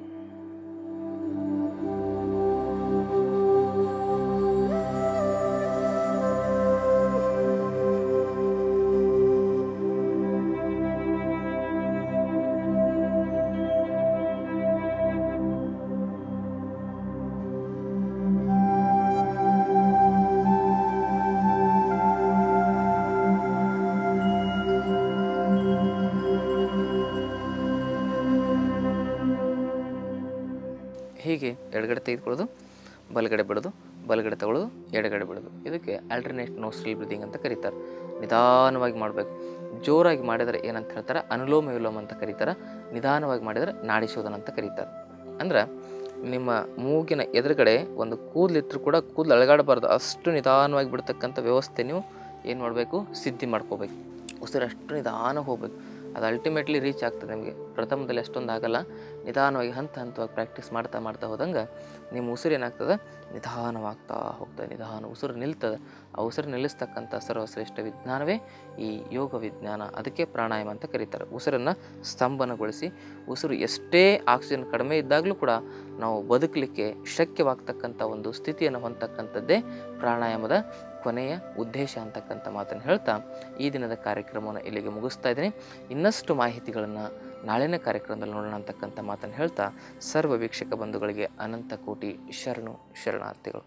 ಹೀಗೆ ಎಡಗಡೆ ತೆಗೆದುಕೊಳ್ಳೋದು ಬಲಗಡೆ ಬಿಡೋದು ಬಲಗಡೆ ತಗೊಳ್ಳೋದು ಎಡಗಡೆ ಬಿಡೋದು ಇದಕ್ಕೆ ಆಲ್ಟರ್ನೇಟ್ ನೋಸ್ಟ್ರಲ್ ಬ್ರೀದಿಂಗ್ ಅಂತ ಕರೀತಾರೆ ನಿಧಾನವಾಗಿ ಮಾಡಬೇಕು ಜೋರಾಗಿ ಮಾಡಿದರೆ ಏನಂತ ಹೇಳ್ತಾರೆ ಅನುಲೋಮ ವಿಲೋಮ ಅಂತ ಕರೀತಾರೆ ನಿಧಾನವಾಗಿ ಮಾಡಿದರೆ ನಾಡಿ ಶೋಧನ ಅಂತ ಕರೀತಾರೆ ಅಂದ್ರೆ ನಿಮ್ಮ ಮೂಗಿನ ಎದುರುಗಡೆ ಒಂದು ಕೂದಲಿದ್ರು ಕೂಡ ಕೂದಲು ಅಳಗಾಡಬಾರ್ದು ಅಷ್ಟು ನಿಧಾನವಾಗಿ ಬಿಡ್ತಕ್ಕಂಥ ವ್ಯವಸ್ಥೆ ನೀವು ಏನು ಮಾಡಬೇಕು ಸಿದ್ಧಿ ಮಾಡ್ಕೋಬೇಕು ಉಸಿರು ಅಷ್ಟು ನಿಧಾನ ಹೋಗ್ಬೇಕು ಅದು ಅಲ್ಟಿಮೇಟ್ಲಿ ರೀಚ್ ಆಗ್ತದೆ ನಿಮಗೆ ಪ್ರಥಮದಲ್ಲಿ ಅಷ್ಟೊಂದು ಆಗಲ್ಲ ನಿಧಾನವಾಗಿ ಹಂತ ಹಂತವಾಗಿ ಪ್ರಾಕ್ಟೀಸ್ ಮಾಡ್ತಾ ಮಾಡ್ತಾ ಹೋದಂಗೆ ನಿಮ್ಮ ಉಸಿರು ಏನಾಗ್ತದೆ ನಿಧಾನವಾಗ್ತಾ ಹೋಗ್ತದೆ ನಿಧಾನ ಉಸಿರು ನಿಲ್ತದೆ ಆ ಉಸಿರು ನಿಲ್ಲಿಸ್ತಕ್ಕಂಥ ಸರ್ವಶ್ರೇಷ್ಠ ವಿಜ್ಞಾನವೇ ಈ ಯೋಗ ವಿಜ್ಞಾನ ಅದಕ್ಕೆ ಪ್ರಾಣಾಯಾಮ ಅಂತ ಕರೀತಾರೆ ಉಸಿರನ್ನು ಸ್ತಂಭನಗೊಳಿಸಿ ಉಸಿರು ಎಷ್ಟೇ ಆಕ್ಸಿಜನ್ ಕಡಿಮೆ ಇದ್ದಾಗಲೂ ಕೂಡ ನಾವು ಬದುಕಲಿಕ್ಕೆ ಶಕ್ಯವಾಗ್ತಕ್ಕಂಥ ಒಂದು ಸ್ಥಿತಿಯನ್ನು ಹೊಂದತಕ್ಕಂಥದ್ದೇ ಪ್ರಾಣಾಯಾಮದ ಕೊನೆಯ ಉದ್ದೇಶ ಅಂತಕ್ಕಂಥ ಮಾತನ್ನು ಹೇಳ್ತಾ ಈ ದಿನದ ಕಾರ್ಯಕ್ರಮವನ್ನು ಇಲ್ಲಿಗೆ ಮುಗಿಸ್ತಾ ಇದ್ದೀನಿ ಇನ್ನಷ್ಟು ಮಾಹಿತಿಗಳನ್ನು ನಾಳಿನ ಕಾರ್ಯಕ್ರಮದಲ್ಲಿ ನೋಡೋಣ ಅಂತಕ್ಕಂಥ ಮಾತನ್ನು ಹೇಳ್ತಾ ಸರ್ವ ವೀಕ್ಷಕ ಬಂಧುಗಳಿಗೆ ಅನಂತ ಕೋಟಿ ಶರಣು ಶರಣಾರ್ಥಿಗಳು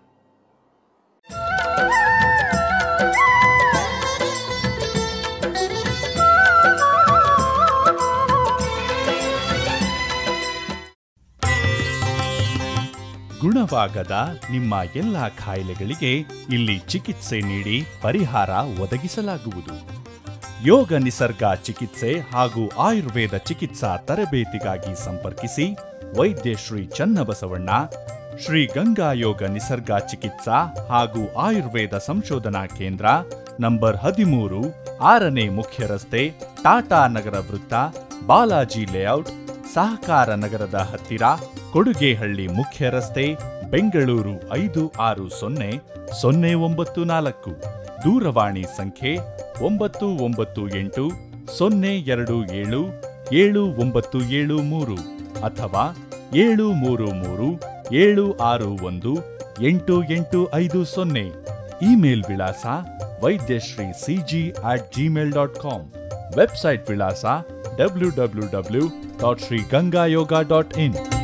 ಗುಣವಾಗದ ನಿಮ್ಮ ಎಲ್ಲ ಕಾಯಿಲೆಗಳಿಗೆ ಇಲ್ಲಿ ಚಿಕಿತ್ಸೆ ನೀಡಿ ಪರಿಹಾರ ಒದಗಿಸಲಾಗುವುದು ಯೋಗ ನಿಸರ್ಗ ಚಿಕಿತ್ಸೆ ಹಾಗೂ ಆಯುರ್ವೇದ ಚಿಕಿತ್ಸಾ ತರಬೇತಿಗಾಗಿ ಸಂಪರ್ಕಿಸಿ ವೈದ್ಯ ಶ್ರೀ ಚನ್ನಬಸವಣ್ಣ ಶ್ರೀ ಗಂಗಾ ಯೋಗ ನಿಸರ್ಗ ಚಿಕಿತ್ಸಾ ಹಾಗೂ ಆಯುರ್ವೇದ ಸಂಶೋಧನಾ ಕೇಂದ್ರ ನಂಬರ್ ಹದಿಮೂರು ಆರನೇ ಮುಖ್ಯ ರಸ್ತೆ ಟಾಟಾ ನಗರ ವೃತ್ತ ಬಾಲಾಜಿ ಲೇಔಟ್ ಸಹಕಾರ ನಗರದ ಹತ್ತಿರ ಕೊಡುಗೆಹಳ್ಳಿ ಮುಖ್ಯ ರಸ್ತೆ ಬೆಂಗಳೂರು ಐದು ಆರು ಸೊನ್ನೆ ಸೊನ್ನೆ ಒಂಬತ್ತು ನಾಲ್ಕು ದೂರವಾಣಿ ಸಂಖ್ಯೆ ಒಂಬತ್ತು ಒಂಬತ್ತು ಎಂಟು ಸೊನ್ನೆ ಎರಡು ಏಳು ಏಳು ಒಂಬತ್ತು ಏಳು ಮೂರು ಅಥವಾ ಏಳು ಮೂರು ಮೂರು ಏಳು ಆರು ಒಂದು ಎಂಟು ಎಂಟು ಐದು ಸೊನ್ನೆ ಇಮೇಲ್ ವಿಳಾಸ Vaidyashri CG at Gmail dot com website ವಿಳಾಸ W W W dot Shri Gangayoga dot ಇನ್